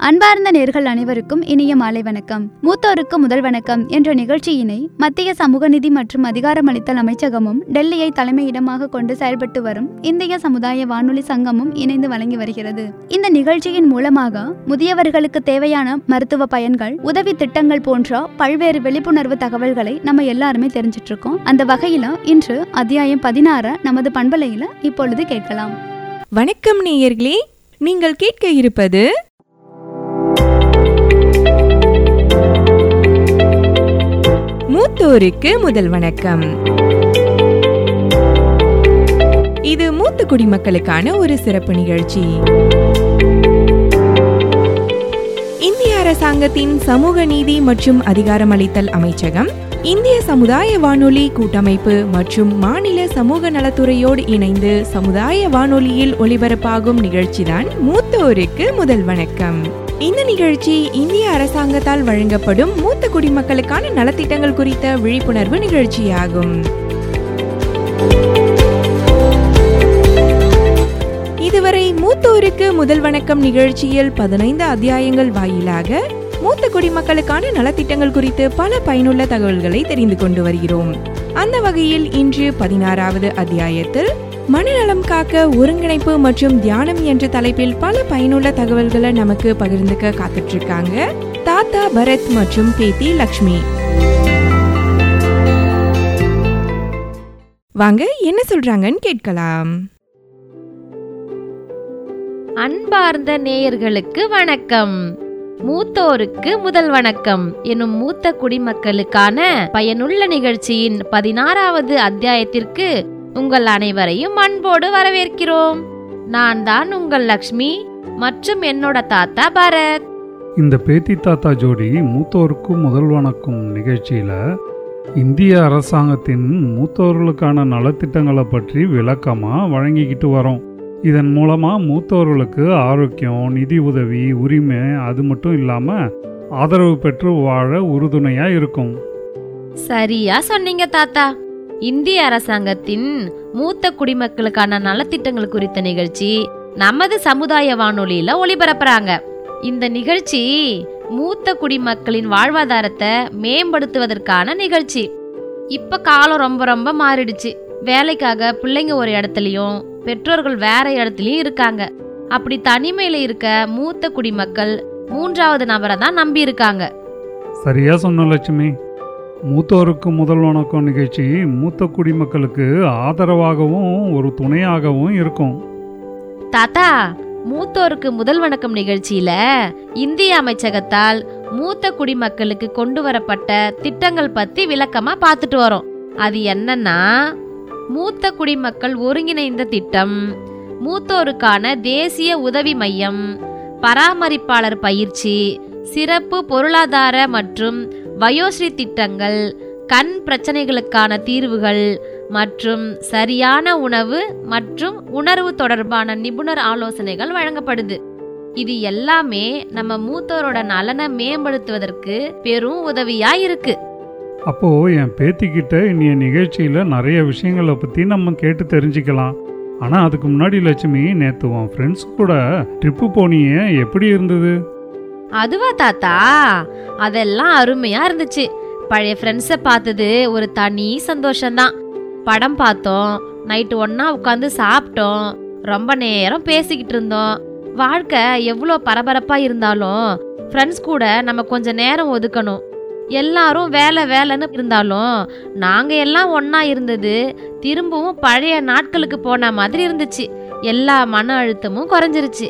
அன்பார்ந்த நேர்கள் அனைவருக்கும் இனிய மாலை வணக்கம் மூத்தோருக்கு முதல் வணக்கம் என்ற நிகழ்ச்சியினை மத்திய சமூக நிதி மற்றும் அதிகாரமளித்தல் அமைச்சகமும் டெல்லியை தலைமையிடமாக கொண்டு செயல்பட்டு வரும் இந்திய சமுதாய வானொலி சங்கமும் இணைந்து வழங்கி வருகிறது இந்த நிகழ்ச்சியின் மூலமாக முதியவர்களுக்கு தேவையான மருத்துவ பயன்கள் உதவி திட்டங்கள் போன்ற பல்வேறு விழிப்புணர்வு தகவல்களை நம்ம எல்லாருமே தெரிஞ்சிட்டு இருக்கோம் அந்த வகையில இன்று அத்தியாயம் பதினாற நமது பண்பலையில இப்பொழுது கேட்கலாம் வணக்கம் நேயர்களே நீங்கள் கேட்க இருப்பது மூத்தோருக்கு முதல் வணக்கம் இது மூத்த குடிமக்களுக்கான ஒரு சிறப்பு நிகழ்ச்சி இந்திய அரசாங்கத்தின் சமூக நீதி மற்றும் அதிகாரமளித்தல் அமைச்சகம் இந்திய சமுதாய வானொலி கூட்டமைப்பு மற்றும் மாநில சமூக நலத்துறையோடு இணைந்து சமுதாய வானொலியில் ஒளிபரப்பாகும் நிகழ்ச்சிதான் மூத்தோருக்கு முதல் வணக்கம் இந்த நிகழ்ச்சி இந்திய அரசாங்கத்தால் வழங்கப்படும் மூத்த குடிமக்களுக்கான நலத்திட்டங்கள் குறித்த விழிப்புணர்வு நிகழ்ச்சியாகும் இதுவரை மூத்தோருக்கு முதல் வணக்கம் நிகழ்ச்சியில் பதினைந்து அத்தியாயங்கள் வாயிலாக மூத்த குடிமக்களுக்கான நலத்திட்டங்கள் குறித்து பல பயனுள்ள தகவல்களை தெரிந்து கொண்டு வருகிறோம் அந்த வகையில் இன்று பதினாறாவது அத்தியாயத்தில் மனநலம் காக்க ஒருங்கிணைப்பு மற்றும் தியானம் என்ற தலைப்பில் பல பயனுள்ள தகவல்களை நமக்கு பகிர்ந்துக்க காத்துட்டு இருக்காங்க தாத்தா பரத் மற்றும் பேத்தி லக்ஷ்மி வாங்க என்ன சொல்றாங்கன்னு கேட்கலாம் அன்பார்ந்த நேயர்களுக்கு வணக்கம் மூத்தோருக்கு முதல் வணக்கம் எனும் மூத்த குடிமக்களுக்கான பயனுள்ள நிகழ்ச்சியின் பதினாறாவது அத்தியாயத்திற்கு உங்கள் அனைவரையும் அன்போடு வரவேற்கிறோம் நான் தான் உங்கள் லக்ஷ்மி மற்றும் என்னோட தாத்தா பரத் இந்த பேத்தி தாத்தா ஜோடி மூத்தோருக்கு முதல் வணக்கம் நிகழ்ச்சியில இந்திய அரசாங்கத்தின் மூத்தோர்களுக்கான நலத்திட்டங்களை பற்றி விளக்கமா வழங்கிக்கிட்டு வரோம் இதன் மூலமா மூத்தோர்களுக்கு ஆரோக்கியம் நிதி உதவி உரிமை அது மட்டும் இல்லாம ஆதரவு பெற்று வாழ உறுதுணையா இருக்கும் சரியா சொன்னீங்க தாத்தா இந்திய அரசாங்கத்தின் மூத்த குடிமக்களுக்கான நலத்திட்டங்கள் குறித்த நிகழ்ச்சி நமது சமுதாய வானொலியில ஒளிபரப்புறாங்க இந்த நிகழ்ச்சி மூத்த குடிமக்களின் வாழ்வாதாரத்தை மேம்படுத்துவதற்கான நிகழ்ச்சி இப்ப காலம் ரொம்ப ரொம்ப மாறிடுச்சு வேலைக்காக பிள்ளைங்க ஒரு இடத்துலயும் பெற்றோர்கள் வேற இடத்துலயும் இருக்காங்க அப்படி தனிமையில இருக்க மூத்த குடிமக்கள் மூன்றாவது நபரை தான் நம்பி இருக்காங்க சரியா சொன்ன லட்சுமி மூத்தோருக்கு முதல் வணக்கம் நிகழ்ச்சி மூத்த குடிமக்களுக்கு ஆதரவாகவும் ஒரு துணையாகவும் இருக்கும் தாத்தா மூத்தோருக்கு முதல் வணக்கம் நிகழ்ச்சியில இந்திய அமைச்சகத்தால் மூத்த குடிமக்களுக்கு கொண்டு வரப்பட்ட திட்டங்கள் பத்தி விளக்கமா பார்த்துட்டு வரோம் அது என்னன்னா மூத்த குடிமக்கள் ஒருங்கிணைந்த திட்டம் மூத்தோருக்கான தேசிய உதவி மையம் பராமரிப்பாளர் பயிற்சி சிறப்பு பொருளாதார மற்றும் வயோஸ்ரீ திட்டங்கள் கண் பிரச்சனைகளுக்கான தீர்வுகள் மற்றும் சரியான உணவு மற்றும் உணர்வு தொடர்பான நிபுணர் ஆலோசனைகள் வழங்கப்படுது இது எல்லாமே நம்ம மூத்தோரோட நலனை மேம்படுத்துவதற்கு பெரும் உதவியா இருக்கு அப்போ என் பேத்திக்கிட்ட இன்னைய நிகழ்ச்சியில நிறைய விஷயங்களை பத்தி நம்ம கேட்டு தெரிஞ்சுக்கலாம் ஆனா அதுக்கு முன்னாடி லட்சுமி நேத்து உன் ஃப்ரெண்ட்ஸ் கூட ட்ரிப்பு போனியே எப்படி இருந்தது அதுவா தாத்தா அதெல்லாம் அருமையா இருந்துச்சு பழைய ஃப்ரெண்ட்ஸை பார்த்தது ஒரு தனி சந்தோஷம்தான் படம் பார்த்தோம் நைட்டு ஒண்ணா உட்காந்து சாப்பிட்டோம் ரொம்ப நேரம் பேசிக்கிட்டு இருந்தோம் வாழ்க்கை எவ்வளோ பரபரப்பா இருந்தாலும் ஃப்ரெண்ட்ஸ் கூட நம்ம கொஞ்ச நேரம் ஒதுக்கணும் எல்லாரும் வேலை வேலைன்னு இருந்தாலும் நாங்க எல்லாம் ஒண்ணா இருந்தது திரும்பவும் பழைய நாட்களுக்கு போன மாதிரி இருந்துச்சு எல்லா மன அழுத்தமும் குறைஞ்சிருச்சு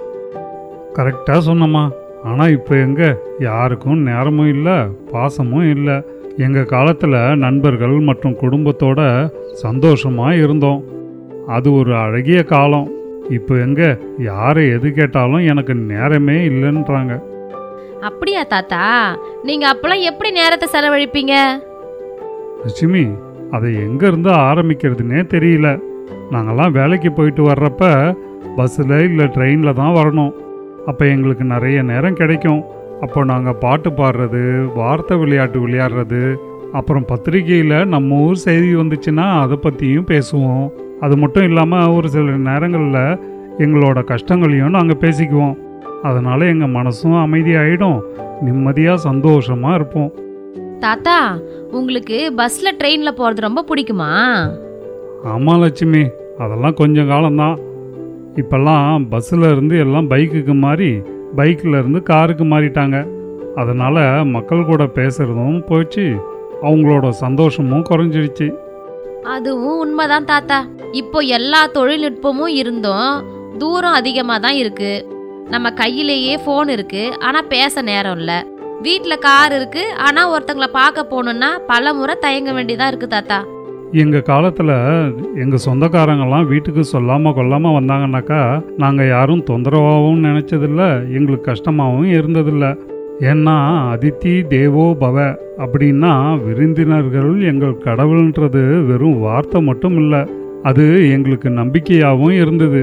கரெக்டா சொன்னம்மா ஆனா இப்போ எங்க யாருக்கும் நேரமும் இல்லை பாசமும் இல்லை எங்க காலத்துல நண்பர்கள் மற்றும் குடும்பத்தோட சந்தோஷமா இருந்தோம் அது ஒரு அழகிய காலம் இப்போ எங்க யாரை எது கேட்டாலும் எனக்கு நேரமே இல்லைன்றாங்க அப்படியா தாத்தா நீங்க அப்பெல்லாம் எப்படி நேரத்தை செலவழிப்பீங்க லட்சுமி அதை எங்கேருந்து ஆரம்பிக்கிறதுனே தெரியல நாங்கள்லாம் வேலைக்கு போயிட்டு வர்றப்ப பஸ்ஸில் இல்லை ட்ரெயினில் தான் வரணும் அப்போ எங்களுக்கு நிறைய நேரம் கிடைக்கும் அப்போ நாங்கள் பாட்டு பாடுறது வார்த்தை விளையாட்டு விளையாடுறது அப்புறம் பத்திரிக்கையில் நம்ம ஊர் செய்தி வந்துச்சுன்னா அதை பற்றியும் பேசுவோம் அது மட்டும் இல்லாமல் ஒரு சில நேரங்களில் எங்களோட கஷ்டங்களையும் நாங்கள் பேசிக்குவோம் அதனால எங்கள் மனசும் அமைதியாயிடும் நிம்மதியாக சந்தோஷமாக இருப்போம் தாத்தா உங்களுக்கு பஸ்ல ட்ரெயின்ல போறது ரொம்ப பிடிக்குமா ஆமாம் லட்சுமி அதெல்லாம் கொஞ்சம் காலம்தான் இப்போல்லாம் பஸ்ஸில் இருந்து எல்லாம் பைக்குக்கு மாறி பைக்கில் இருந்து காருக்கு மாறிட்டாங்க அதனால் மக்கள் கூட பேசுகிறதும் போச்சு அவங்களோட சந்தோஷமும் குறைஞ்சிடுச்சு அதுவும் உண்மைதான் தாத்தா இப்போ எல்லா தொழில்நுட்பமும் இருந்தும் தூரம் அதிகமாக தான் இருக்கு நம்ம கையிலேயே ஃபோன் இருக்கு ஆனா பேச நேரம் இல்ல வீட்ல கார் இருக்கு ஆனா ஒருத்தங்கள பார்க்க போகணும்னா பல முறை தயங்க வேண்டியதா இருக்கு தாத்தா எங்கள் காலத்தில் எங்கள் சொந்தக்காரங்கெல்லாம் வீட்டுக்கு சொல்லாமல் கொல்லாமல் வந்தாங்கன்னாக்கா நாங்கள் யாரும் தொந்தரவாகவும் நினச்சதில்ல எங்களுக்கு கஷ்டமாகவும் இருந்ததில்ல ஏன்னா அதித்தி தேவோ பவ அப்படின்னா விருந்தினர்கள் எங்கள் கடவுள்ன்றது வெறும் வார்த்தை மட்டும் இல்லை அது எங்களுக்கு நம்பிக்கையாகவும் இருந்தது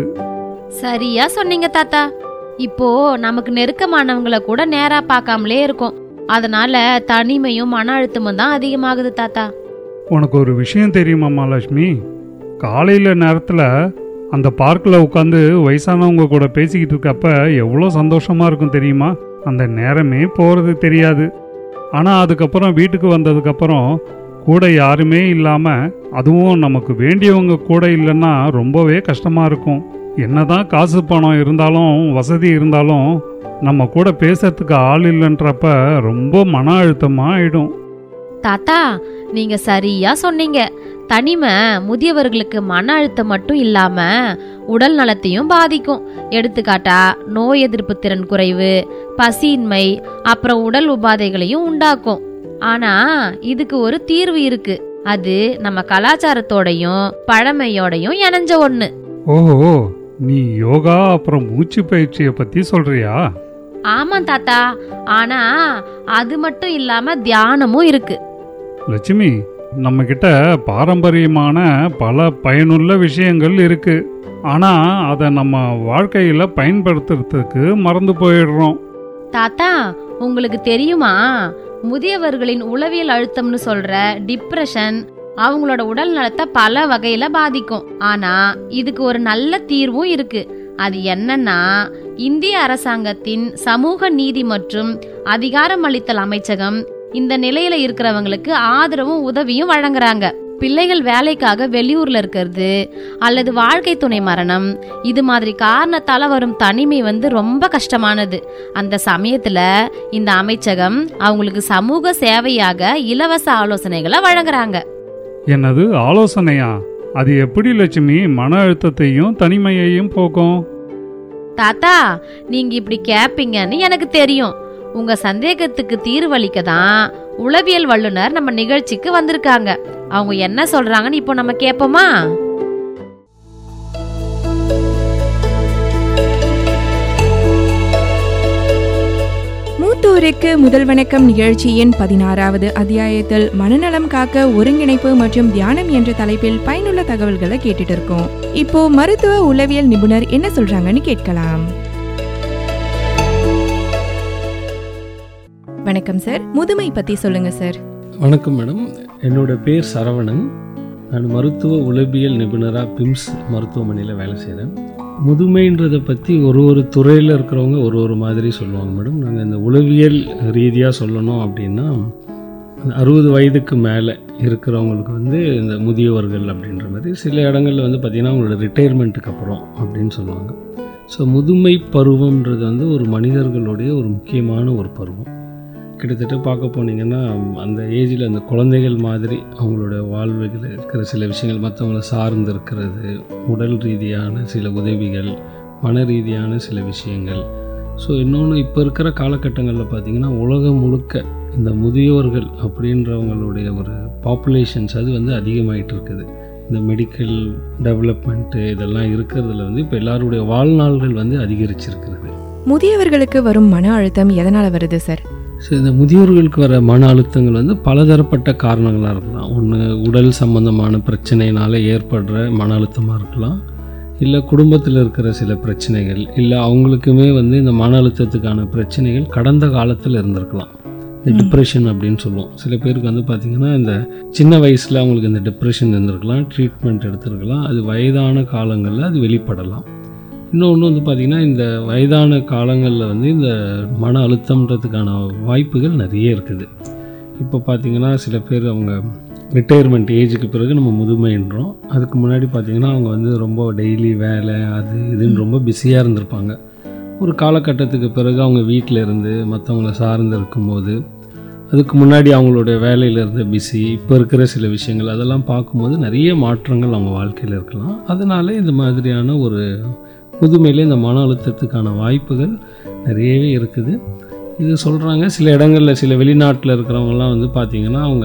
சரியா சொன்னீங்க தாத்தா இப்போ நமக்கு நெருக்கமானவங்கள கூட நேரா பார்க்காமலே இருக்கும் அதனால தனிமையும் மன அழுத்தமும் தான் அதிகமாகுது தாத்தா உனக்கு ஒரு விஷயம் தெரியுமாம்மா லட்சுமி காலையில் நேரத்தில் அந்த பார்க்கில் உட்காந்து வயசானவங்க கூட பேசிக்கிட்டு இருக்கப்ப எவ்வளோ சந்தோஷமாக இருக்கும் தெரியுமா அந்த நேரமே போகிறது தெரியாது ஆனால் அதுக்கப்புறம் வீட்டுக்கு வந்ததுக்கப்புறம் கூட யாருமே இல்லாமல் அதுவும் நமக்கு வேண்டியவங்க கூட இல்லைன்னா ரொம்பவே கஷ்டமாக இருக்கும் என்னதான் காசு பணம் இருந்தாலும் வசதி இருந்தாலும் நம்ம கூட பேசுறதுக்கு ஆள் இல்லைன்றப்ப ரொம்ப மன அழுத்தமாக ஆயிடும் தாத்தா நீங்க சரியா சொன்னீங்க தனிமை முதியவர்களுக்கு மன அழுத்தம் மட்டும் இல்லாம உடல் நலத்தையும் பாதிக்கும் எடுத்துக்காட்டா நோய் எதிர்ப்பு திறன் குறைவு பசியின்மை அப்புறம் உடல் உபாதைகளையும் உண்டாக்கும் ஆனா இதுக்கு ஒரு தீர்வு இருக்கு அது நம்ம கலாச்சாரத்தோடையும் பழமையோடையும் இணைஞ்ச ஒண்ணு ஓஹோ நீ யோகா அப்புறம் மூச்சு பயிற்சியை பத்தி சொல்றியா ஆமா தாத்தா ஆனா அது மட்டும் இல்லாம தியானமும் இருக்கு லட்சுமி நம்ம கிட்ட பாரம்பரியமான பல பயனுள்ள விஷயங்கள் இருக்கு ஆனா அதை நம்ம வாழ்க்கையில பயன்படுத்துறதுக்கு மறந்து போயிடுறோம் தாத்தா உங்களுக்கு தெரியுமா முதியவர்களின் உளவியல் அழுத்தம்னு சொல்ற டிப்ரெஷன் அவங்களோட உடல் நலத்தை பல வகையில பாதிக்கும் ஆனா இதுக்கு ஒரு நல்ல தீர்வும் இருக்கு அது என்னன்னா இந்திய அரசாங்கத்தின் சமூக நீதி மற்றும் அதிகாரமளித்தல் அமைச்சகம் இந்த நிலையில இருக்கிறவங்களுக்கு ஆதரவும் உதவியும் வழங்குறாங்க பிள்ளைகள் வேலைக்காக வெளியூர்ல இருக்கிறது அல்லது வாழ்க்கை துணை மரணம் இது மாதிரி காரணத்தால வரும் தனிமை வந்து ரொம்ப கஷ்டமானது அந்த சமயத்துல இந்த அமைச்சகம் அவங்களுக்கு சமூக சேவையாக இலவச ஆலோசனைகளை வழங்குறாங்க என்னது ஆலோசனையா அது எப்படி லட்சுமி மன அழுத்தத்தையும் தனிமையையும் போக்கும் தாத்தா நீங்க இப்படி கேப்பீங்கன்னு எனக்கு தெரியும் உங்க சந்தேகத்துக்கு தீர்வளிக்க தான் உளவியல் வல்லுனர் நம்ம நிகழ்ச்சிக்கு வந்திருக்காங்க அவங்க என்ன சொல்றாங்கன்னு இப்போ நம்ம கேட்போமா மூத்தோருக்கு முதல் வணக்கம் நிகழ்ச்சியின் பதினாறாவது அத்தியாயத்தில் மனநலம் காக்க ஒருங்கிணைப்பு மற்றும் தியானம் என்ற தலைப்பில் பயனுள்ள தகவல்களை கேட்டுட்டு இருக்கோம் இப்போ மருத்துவ உளவியல் நிபுணர் என்ன சொல்றாங்கன்னு கேட்கலாம் வணக்கம் சார் முதுமை பத்தி சொல்லுங்க சார் வணக்கம் மேடம் என்னோட பேர் சரவணன் நான் மருத்துவ உளவியல் நிபுணராக பிம்ஸ் மருத்துவமனையில் வேலை செய்கிறேன் முதுமைன்றதை பற்றி ஒரு ஒரு துறையில் இருக்கிறவங்க ஒரு ஒரு மாதிரி சொல்லுவாங்க மேடம் நாங்கள் இந்த உளவியல் ரீதியாக சொல்லணும் அப்படின்னா அறுபது வயதுக்கு மேலே இருக்கிறவங்களுக்கு வந்து இந்த முதியவர்கள் அப்படின்ற மாதிரி சில இடங்களில் வந்து பார்த்திங்கன்னா அவங்களோட ரிட்டையர்மெண்ட்டுக்கு அப்புறம் அப்படின்னு சொல்லுவாங்க ஸோ முதுமை பருவம்ன்றது வந்து ஒரு மனிதர்களுடைய ஒரு முக்கியமான ஒரு பருவம் கிட்டத்தட்ட பார்க்க போனீங்கன்னா அந்த ஏஜில் அந்த குழந்தைகள் மாதிரி அவங்களோட வாழ்வில் இருக்கிற சில விஷயங்கள் மற்றவங்கள சார்ந்து இருக்கிறது உடல் ரீதியான சில உதவிகள் மன ரீதியான சில விஷயங்கள் ஸோ இன்னொன்று இப்போ இருக்கிற காலகட்டங்களில் பார்த்திங்கன்னா உலகம் முழுக்க இந்த முதியோர்கள் அப்படின்றவங்களுடைய ஒரு பாப்புலேஷன்ஸ் அது வந்து அதிகமாயிட்டு இருக்குது இந்த மெடிக்கல் டெவலப்மெண்ட்டு இதெல்லாம் இருக்கிறதுல வந்து இப்போ எல்லாருடைய வாழ்நாள்கள் வந்து அதிகரிச்சிருக்கிறது முதியவர்களுக்கு வரும் மன அழுத்தம் எதனால வருது சார் ஸோ இந்த முதியோர்களுக்கு வர மன அழுத்தங்கள் வந்து பலதரப்பட்ட காரணங்களாக இருக்கலாம் ஒன்று உடல் சம்பந்தமான பிரச்சனையினால் ஏற்படுற மன அழுத்தமாக இருக்கலாம் இல்லை குடும்பத்தில் இருக்கிற சில பிரச்சனைகள் இல்லை அவங்களுக்குமே வந்து இந்த மன அழுத்தத்துக்கான பிரச்சனைகள் கடந்த காலத்தில் இருந்திருக்கலாம் இந்த ம். டிப்ரெஷன் அப்படின்னு சொல்லுவோம் சில பேருக்கு வந்து பார்த்திங்கன்னா இந்த சின்ன வயசில் அவங்களுக்கு இந்த டிப்ரெஷன் இருந்திருக்கலாம் ட்ரீட்மெண்ட் எடுத்திருக்கலாம் அது வயதான காலங்களில் அது வெளிப்படலாம் இன்னொன்று வந்து பார்த்திங்கன்னா இந்த வயதான காலங்களில் வந்து இந்த மன அழுத்தம்ன்றதுக்கான வாய்ப்புகள் நிறைய இருக்குது இப்போ பார்த்திங்கன்னா சில பேர் அவங்க ரிட்டையர்மெண்ட் ஏஜுக்கு பிறகு நம்ம முதுமைன்றோம் அதுக்கு முன்னாடி பார்த்திங்கன்னா அவங்க வந்து ரொம்ப டெய்லி வேலை அது இதுன்னு ரொம்ப பிஸியாக இருந்திருப்பாங்க ஒரு காலகட்டத்துக்கு பிறகு அவங்க வீட்டில் இருந்து மற்றவங்கள சார்ந்து இருக்கும்போது அதுக்கு முன்னாடி அவங்களுடைய வேலையில் இருந்த பிஸி இப்போ இருக்கிற சில விஷயங்கள் அதெல்லாம் பார்க்கும்போது நிறைய மாற்றங்கள் அவங்க வாழ்க்கையில் இருக்கலாம் அதனால இந்த மாதிரியான ஒரு முதுமையில் இந்த மன அழுத்தத்துக்கான வாய்ப்புகள் நிறையவே இருக்குது இது சொல்கிறாங்க சில இடங்களில் சில வெளிநாட்டில் இருக்கிறவங்கலாம் வந்து பார்த்திங்கன்னா அவங்க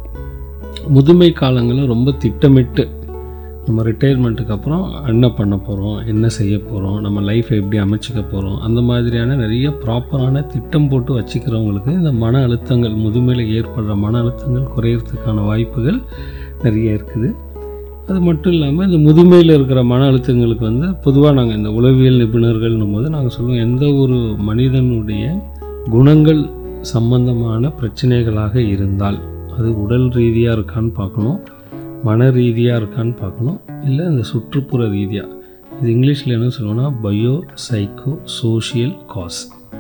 முதுமை காலங்களில் ரொம்ப திட்டமிட்டு நம்ம ரிட்டையர்மெண்ட்டுக்கு அப்புறம் என்ன பண்ண போகிறோம் என்ன செய்ய போகிறோம் நம்ம லைஃப்பை எப்படி அமைச்சிக்க போகிறோம் அந்த மாதிரியான நிறைய ப்ராப்பரான திட்டம் போட்டு வச்சுக்கிறவங்களுக்கு இந்த மன அழுத்தங்கள் முதுமையில் ஏற்படுற மன அழுத்தங்கள் குறையறதுக்கான வாய்ப்புகள் நிறைய இருக்குது அது மட்டும் இல்லாமல் இந்த முதுமையில் இருக்கிற மன அழுத்தங்களுக்கு வந்து பொதுவாக நாங்கள் இந்த உளவியல் நிபுணர்கள்னும் போது நாங்கள் சொல்லுவோம் எந்த ஒரு மனிதனுடைய குணங்கள் சம்பந்தமான பிரச்சனைகளாக இருந்தால் அது உடல் ரீதியாக இருக்கான்னு பார்க்கணும் மன ரீதியாக இருக்கான்னு பார்க்கணும் இல்லை இந்த சுற்றுப்புற ரீதியாக இது இங்கிலீஷில் என்ன சொல்லுவோம்னா பயோ சைக்கோ சோஷியல் காஸ்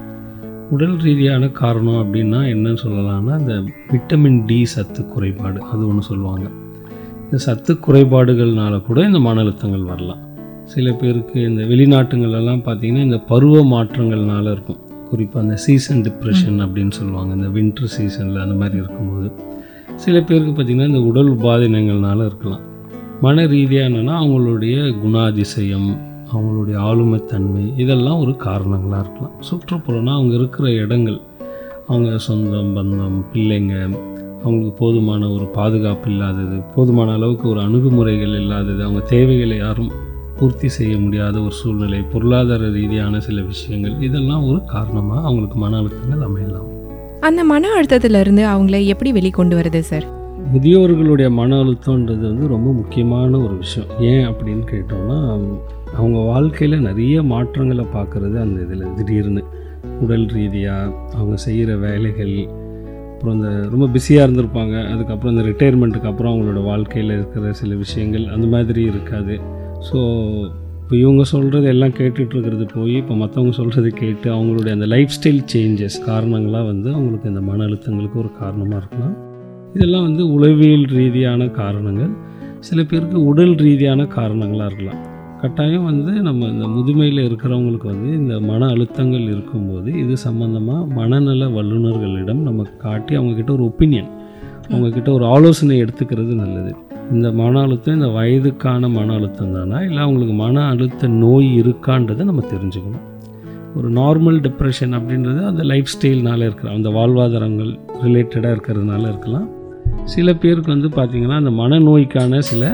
உடல் ரீதியான காரணம் அப்படின்னா என்னன்னு சொல்லலாம்னா இந்த விட்டமின் டி சத்து குறைபாடு அது ஒன்று சொல்லுவாங்க இந்த சத்து குறைபாடுகள்னால கூட இந்த மன அழுத்தங்கள் வரலாம் சில பேருக்கு இந்த வெளிநாட்டுங்களெல்லாம் பார்த்திங்கன்னா இந்த பருவ மாற்றங்கள்னால இருக்கும் குறிப்பாக அந்த சீசன் டிப்ரெஷன் அப்படின்னு சொல்லுவாங்க இந்த வின்டர் சீசனில் அந்த மாதிரி இருக்கும்போது சில பேருக்கு பார்த்திங்கன்னா இந்த உடல் உபாதினங்கள்னால இருக்கலாம் மன ரீதியாக என்னென்னா அவங்களுடைய குணாதிசயம் அவங்களுடைய ஆளுமைத்தன்மை இதெல்லாம் ஒரு காரணங்களாக இருக்கலாம் சுற்றுப்புறம்னா அவங்க இருக்கிற இடங்கள் அவங்க சொந்தம் பந்தம் பிள்ளைங்க அவங்களுக்கு போதுமான ஒரு பாதுகாப்பு இல்லாதது போதுமான அளவுக்கு ஒரு அணுகுமுறைகள் இல்லாதது அவங்க தேவைகளை யாரும் பூர்த்தி செய்ய முடியாத ஒரு சூழ்நிலை பொருளாதார ரீதியான சில விஷயங்கள் இதெல்லாம் ஒரு காரணமாக அவங்களுக்கு மன அழுத்தங்கள் அமையலாம் அந்த மன அழுத்தத்திலிருந்து அவங்கள எப்படி வெளிக்கொண்டு வருது சார் முதியோர்களுடைய மன அழுத்தம்ன்றது வந்து ரொம்ப முக்கியமான ஒரு விஷயம் ஏன் அப்படின்னு கேட்டோம்னா அவங்க வாழ்க்கையில் நிறைய மாற்றங்களை பார்க்குறது அந்த இதில் திடீர்னு உடல் ரீதியாக அவங்க செய்கிற வேலைகள் அப்புறம் இந்த ரொம்ப பிஸியாக இருந்திருப்பாங்க அதுக்கப்புறம் இந்த ரிட்டையர்மெண்ட்டுக்கு அப்புறம் அவங்களோட வாழ்க்கையில் இருக்கிற சில விஷயங்கள் அந்த மாதிரி இருக்காது ஸோ இப்போ இவங்க சொல்கிறது எல்லாம் கேட்டுட்டு இருக்கிறது போய் இப்போ மற்றவங்க சொல்கிறது கேட்டு அவங்களுடைய அந்த லைஃப் ஸ்டைல் சேஞ்சஸ் காரணங்களாக வந்து அவங்களுக்கு இந்த மன அழுத்தங்களுக்கு ஒரு காரணமாக இருக்கலாம் இதெல்லாம் வந்து உளவியல் ரீதியான காரணங்கள் சில பேருக்கு உடல் ரீதியான காரணங்களாக இருக்கலாம் கட்டாயம் வந்து நம்ம இந்த முதுமையில் இருக்கிறவங்களுக்கு வந்து இந்த மன அழுத்தங்கள் இருக்கும்போது இது சம்மந்தமாக மனநல வல்லுநர்களிடம் நம்ம காட்டி அவங்கக்கிட்ட ஒரு ஒப்பீனியன் அவங்கக்கிட்ட ஒரு ஆலோசனை எடுத்துக்கிறது நல்லது இந்த மன அழுத்தம் இந்த வயதுக்கான மன அழுத்தம் தானா இல்லை அவங்களுக்கு மன அழுத்த நோய் இருக்கான்றதை நம்ம தெரிஞ்சுக்கணும் ஒரு நார்மல் டிப்ரெஷன் அப்படின்றது அந்த லைஃப் ஸ்டைல்னால இருக்கிற அந்த வாழ்வாதாரங்கள் ரிலேட்டடாக இருக்கிறதுனால இருக்கலாம் சில பேருக்கு வந்து பார்த்திங்கன்னா அந்த மனநோய்க்கான சில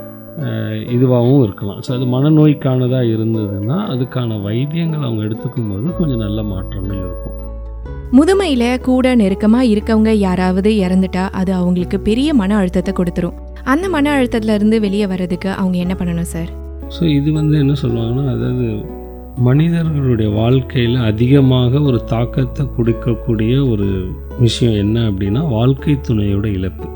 இதுவாகவும் இருக்கலாம் ஸோ அது மனநோய்க்கானதாக இருந்ததுன்னா அதுக்கான வைத்தியங்கள் அவங்க எடுத்துக்கும் போது கொஞ்சம் நல்ல மாற்றங்கள் இருக்கும் முதுமையில கூட நெருக்கமா இருக்கவங்க யாராவது இறந்துட்டா அது அவங்களுக்கு பெரிய மன அழுத்தத்தை கொடுத்துரும் அந்த மன அழுத்தத்துல இருந்து வெளியே வர்றதுக்கு அவங்க என்ன பண்ணணும் சார் ஸோ இது வந்து என்ன சொல்லுவாங்கன்னா அதாவது மனிதர்களுடைய வாழ்க்கையில் அதிகமாக ஒரு தாக்கத்தை கொடுக்கக்கூடிய ஒரு விஷயம் என்ன அப்படின்னா வாழ்க்கை துணையோட இழப்பு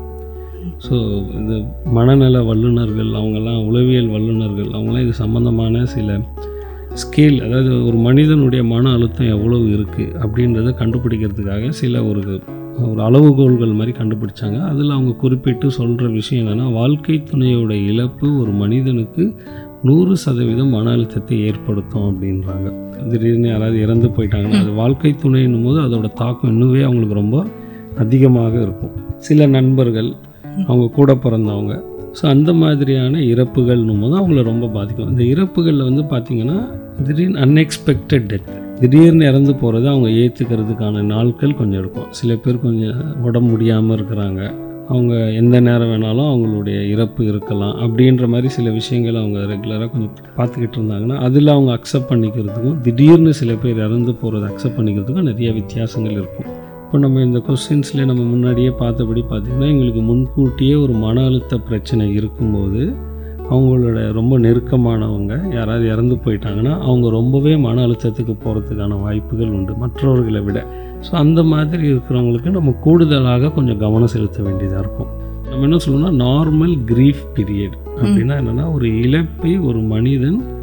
ஸோ இந்த மனநல வல்லுநர்கள் அவங்கெல்லாம் உளவியல் வல்லுநர்கள் அவங்களாம் இது சம்மந்தமான சில ஸ்கேல் அதாவது ஒரு மனிதனுடைய மன அழுத்தம் எவ்வளவு இருக்குது அப்படின்றத கண்டுபிடிக்கிறதுக்காக சில ஒரு ஒரு அளவுகோல்கள் மாதிரி கண்டுபிடிச்சாங்க அதில் அவங்க குறிப்பிட்டு சொல்கிற விஷயம் என்னென்னா வாழ்க்கை துணையோட இழப்பு ஒரு மனிதனுக்கு நூறு சதவீதம் மன அழுத்தத்தை ஏற்படுத்தும் அப்படின்றாங்க திடீர்னு யாராவது இறந்து போயிட்டாங்கன்னா அது வாழ்க்கை துணைன்னும் போது அதோட தாக்கம் இன்னுமே அவங்களுக்கு ரொம்ப அதிகமாக இருக்கும் சில நண்பர்கள் அவங்க கூட பிறந்தவங்க ஸோ அந்த மாதிரியான இறப்புகள்னும் போது அவங்கள ரொம்ப பாதிக்கும் இந்த இறப்புகளில் வந்து பார்த்திங்கன்னா திடீர்னு அன்எக்ஸ்பெக்டட் டெத் திடீர்னு இறந்து போகிறது அவங்க ஏற்றுக்கிறதுக்கான நாட்கள் கொஞ்சம் எடுக்கும் சில பேர் கொஞ்சம் உடம்பு முடியாமல் இருக்கிறாங்க அவங்க எந்த நேரம் வேணாலும் அவங்களுடைய இறப்பு இருக்கலாம் அப்படின்ற மாதிரி சில விஷயங்கள் அவங்க ரெகுலராக கொஞ்சம் பார்த்துக்கிட்டு இருந்தாங்கன்னா அதில் அவங்க அக்செப்ட் பண்ணிக்கிறதுக்கும் திடீர்னு சில பேர் இறந்து போகிறத அக்செப்ட் பண்ணிக்கிறதுக்கும் நிறைய வித்தியாசங்கள் இருக்கும் இப்போ நம்ம இந்த கொஸ்டின்ஸ்லேயே நம்ம முன்னாடியே பார்த்தபடி பார்த்திங்கன்னா எங்களுக்கு முன்கூட்டியே ஒரு மன அழுத்த பிரச்சனை இருக்கும்போது அவங்களோட ரொம்ப நெருக்கமானவங்க யாராவது இறந்து போயிட்டாங்கன்னா அவங்க ரொம்பவே மன அழுத்தத்துக்கு போகிறதுக்கான வாய்ப்புகள் உண்டு மற்றவர்களை விட ஸோ அந்த மாதிரி இருக்கிறவங்களுக்கு நம்ம கூடுதலாக கொஞ்சம் கவனம் செலுத்த வேண்டியதாக இருக்கும் நம்ம என்ன சொல்லணும்னா நார்மல் கிரீஃப் பீரியட் அப்படின்னா என்னென்னா ஒரு இழப்பை ஒரு மனிதன்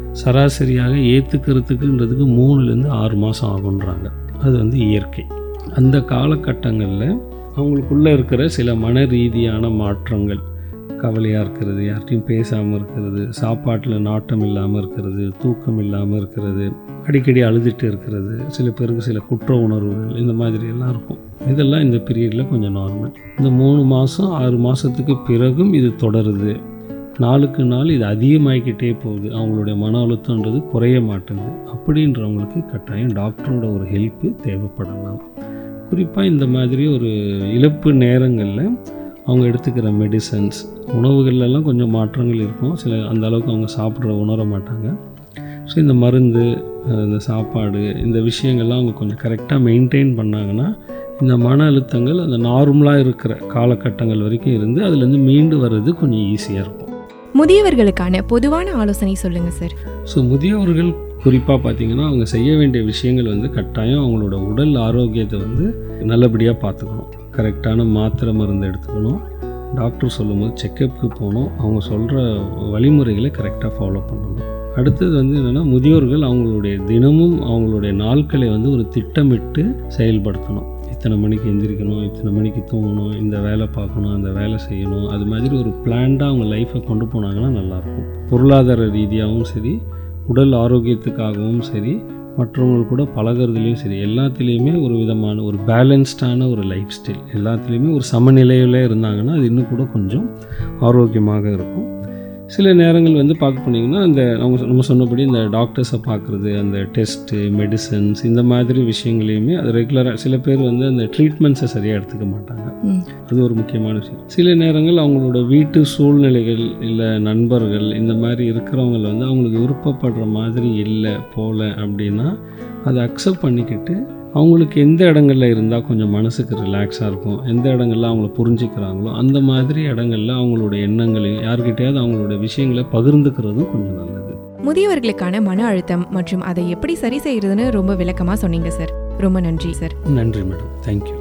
சராசரியாக ஏற்றுக்கிறதுக்குன்றதுக்கு மூணுலேருந்து ஆறு மாதம் ஆகுன்றாங்க அது வந்து இயற்கை அந்த காலகட்டங்களில் அவங்களுக்குள்ளே இருக்கிற சில மன ரீதியான மாற்றங்கள் கவலையாக இருக்கிறது யார்கிட்டையும் பேசாமல் இருக்கிறது சாப்பாட்டில் நாட்டம் இல்லாமல் இருக்கிறது தூக்கம் இல்லாமல் இருக்கிறது அடிக்கடி அழுதுட்டு இருக்கிறது சில பேருக்கு சில குற்ற உணர்வுகள் இந்த மாதிரி எல்லாம் இருக்கும் இதெல்லாம் இந்த பீரியடில் கொஞ்சம் நார்மல் இந்த மூணு மாதம் ஆறு மாதத்துக்கு பிறகும் இது தொடருது நாளுக்கு நாள் இது அதிகமாகிக்கிட்டே போகுது அவங்களுடைய மன அழுத்தம்ன்றது குறைய மாட்டேங்குது அப்படின்றவங்களுக்கு கட்டாயம் டாக்டரோட ஒரு ஹெல்ப்பு தேவைப்படலாம் குறிப்பாக இந்த மாதிரி ஒரு இழப்பு நேரங்களில் அவங்க எடுத்துக்கிற மெடிசன்ஸ் உணவுகள்லாம் கொஞ்சம் மாற்றங்கள் இருக்கும் சில அந்த அளவுக்கு அவங்க சாப்பிட்ற உணர மாட்டாங்க ஸோ இந்த மருந்து அஹ் இந்த சாப்பாடு இந்த விஷயங்கள்லாம் அவங்க கொஞ்சம் கரெக்டாக மெயின்டைன் பண்ணாங்கன்னா இந்த மன அழுத்தங்கள் அந்த நார்மலாக இருக்கிற காலகட்டங்கள் வரைக்கும் இருந்து அதுலேருந்து மீண்டு வர்றது கொஞ்சம் ஈஸியாக இருக்கும் முதியவர்களுக்கான பொதுவான ஆலோசனை சொல்லுங்க சார் ஸோ முதியவர்கள் குறிப்பாக பார்த்தீங்கன்னா அவங்க செய்ய வேண்டிய விஷயங்கள் வந்து கட்டாயம் அவங்களோட உடல் ஆரோக்கியத்தை வந்து நல்லபடியாக பார்த்துக்கணும் கரெக்டான மாத்திரை மருந்து எடுத்துக்கணும் டாக்டர் சொல்லும்போது செக்கப்புக்கு போகணும் அவங்க சொல்கிற வழிமுறைகளை கரெக்டாக ஃபாலோ பண்ணணும் அடுத்தது வந்து என்னென்னா முதியோர்கள் அவங்களுடைய தினமும் அவங்களுடைய நாட்களை வந்து ஒரு திட்டமிட்டு செயல்படுத்தணும் இத்தனை மணிக்கு எந்திரிக்கணும் இத்தனை மணிக்கு தூங்கணும் இந்த வேலை பார்க்கணும் அந்த வேலை செய்யணும் அது மாதிரி ஒரு பிளான்டாக அவங்க லைஃப்பை கொண்டு போனாங்கன்னா நல்லாயிருக்கும் பொருளாதார ரீதியாகவும் சரி உடல் ஆரோக்கியத்துக்காகவும் சரி மற்றவங்க கூட பழகுறதுலேயும் சரி எல்லாத்துலேயுமே ஒரு விதமான ஒரு பேலன்ஸ்டான ஒரு லைஃப் ஸ்டைல் எல்லாத்துலேயுமே ஒரு சமநிலையில் இருந்தாங்கன்னா அது இன்னும் கூட கொஞ்சம் ஆரோக்கியமாக இருக்கும் சில நேரங்கள் வந்து பார்க்க போனீங்கன்னா அந்த அவங்க நம்ம சொன்னபடி இந்த டாக்டர்ஸை பார்க்குறது அந்த டெஸ்ட்டு மெடிசன்ஸ் இந்த மாதிரி விஷயங்களையுமே அது ரெகுலராக சில பேர் வந்து அந்த ட்ரீட்மெண்ட்ஸை சரியாக எடுத்துக்க மாட்டாங்க ம். அது ஒரு முக்கியமான விஷயம் சில நேரங்கள் அவங்களோட வீட்டு சூழ்நிலைகள் இல்லை நண்பர்கள் இந்த மாதிரி இருக்கிறவங்கள வந்து அவங்களுக்கு விருப்பப்படுற மாதிரி இல்லை போகல அப்படின்னா அதை அக்செப்ட் பண்ணிக்கிட்டு அவங்களுக்கு எந்த இடங்கள்ல இருந்தால் கொஞ்சம் மனசுக்கு ரிலாக்ஸாக இருக்கும் எந்த இடங்கள்ல அவங்கள புரிஞ்சுக்கிறாங்களோ அந்த மாதிரி இடங்கள்ல அவங்களோட எண்ணங்களையும் யார்கிட்டயாவது அவங்களோட விஷயங்களை பகிர்ந்துக்கிறதும் கொஞ்சம் நல்லது முதியவர்களுக்கான மன அழுத்தம் மற்றும் அதை எப்படி சரி செய்யறதுன்னு ரொம்ப விளக்கமா சொன்னீங்க சார் ரொம்ப நன்றி சார் நன்றி மேடம் தேங்க்யூ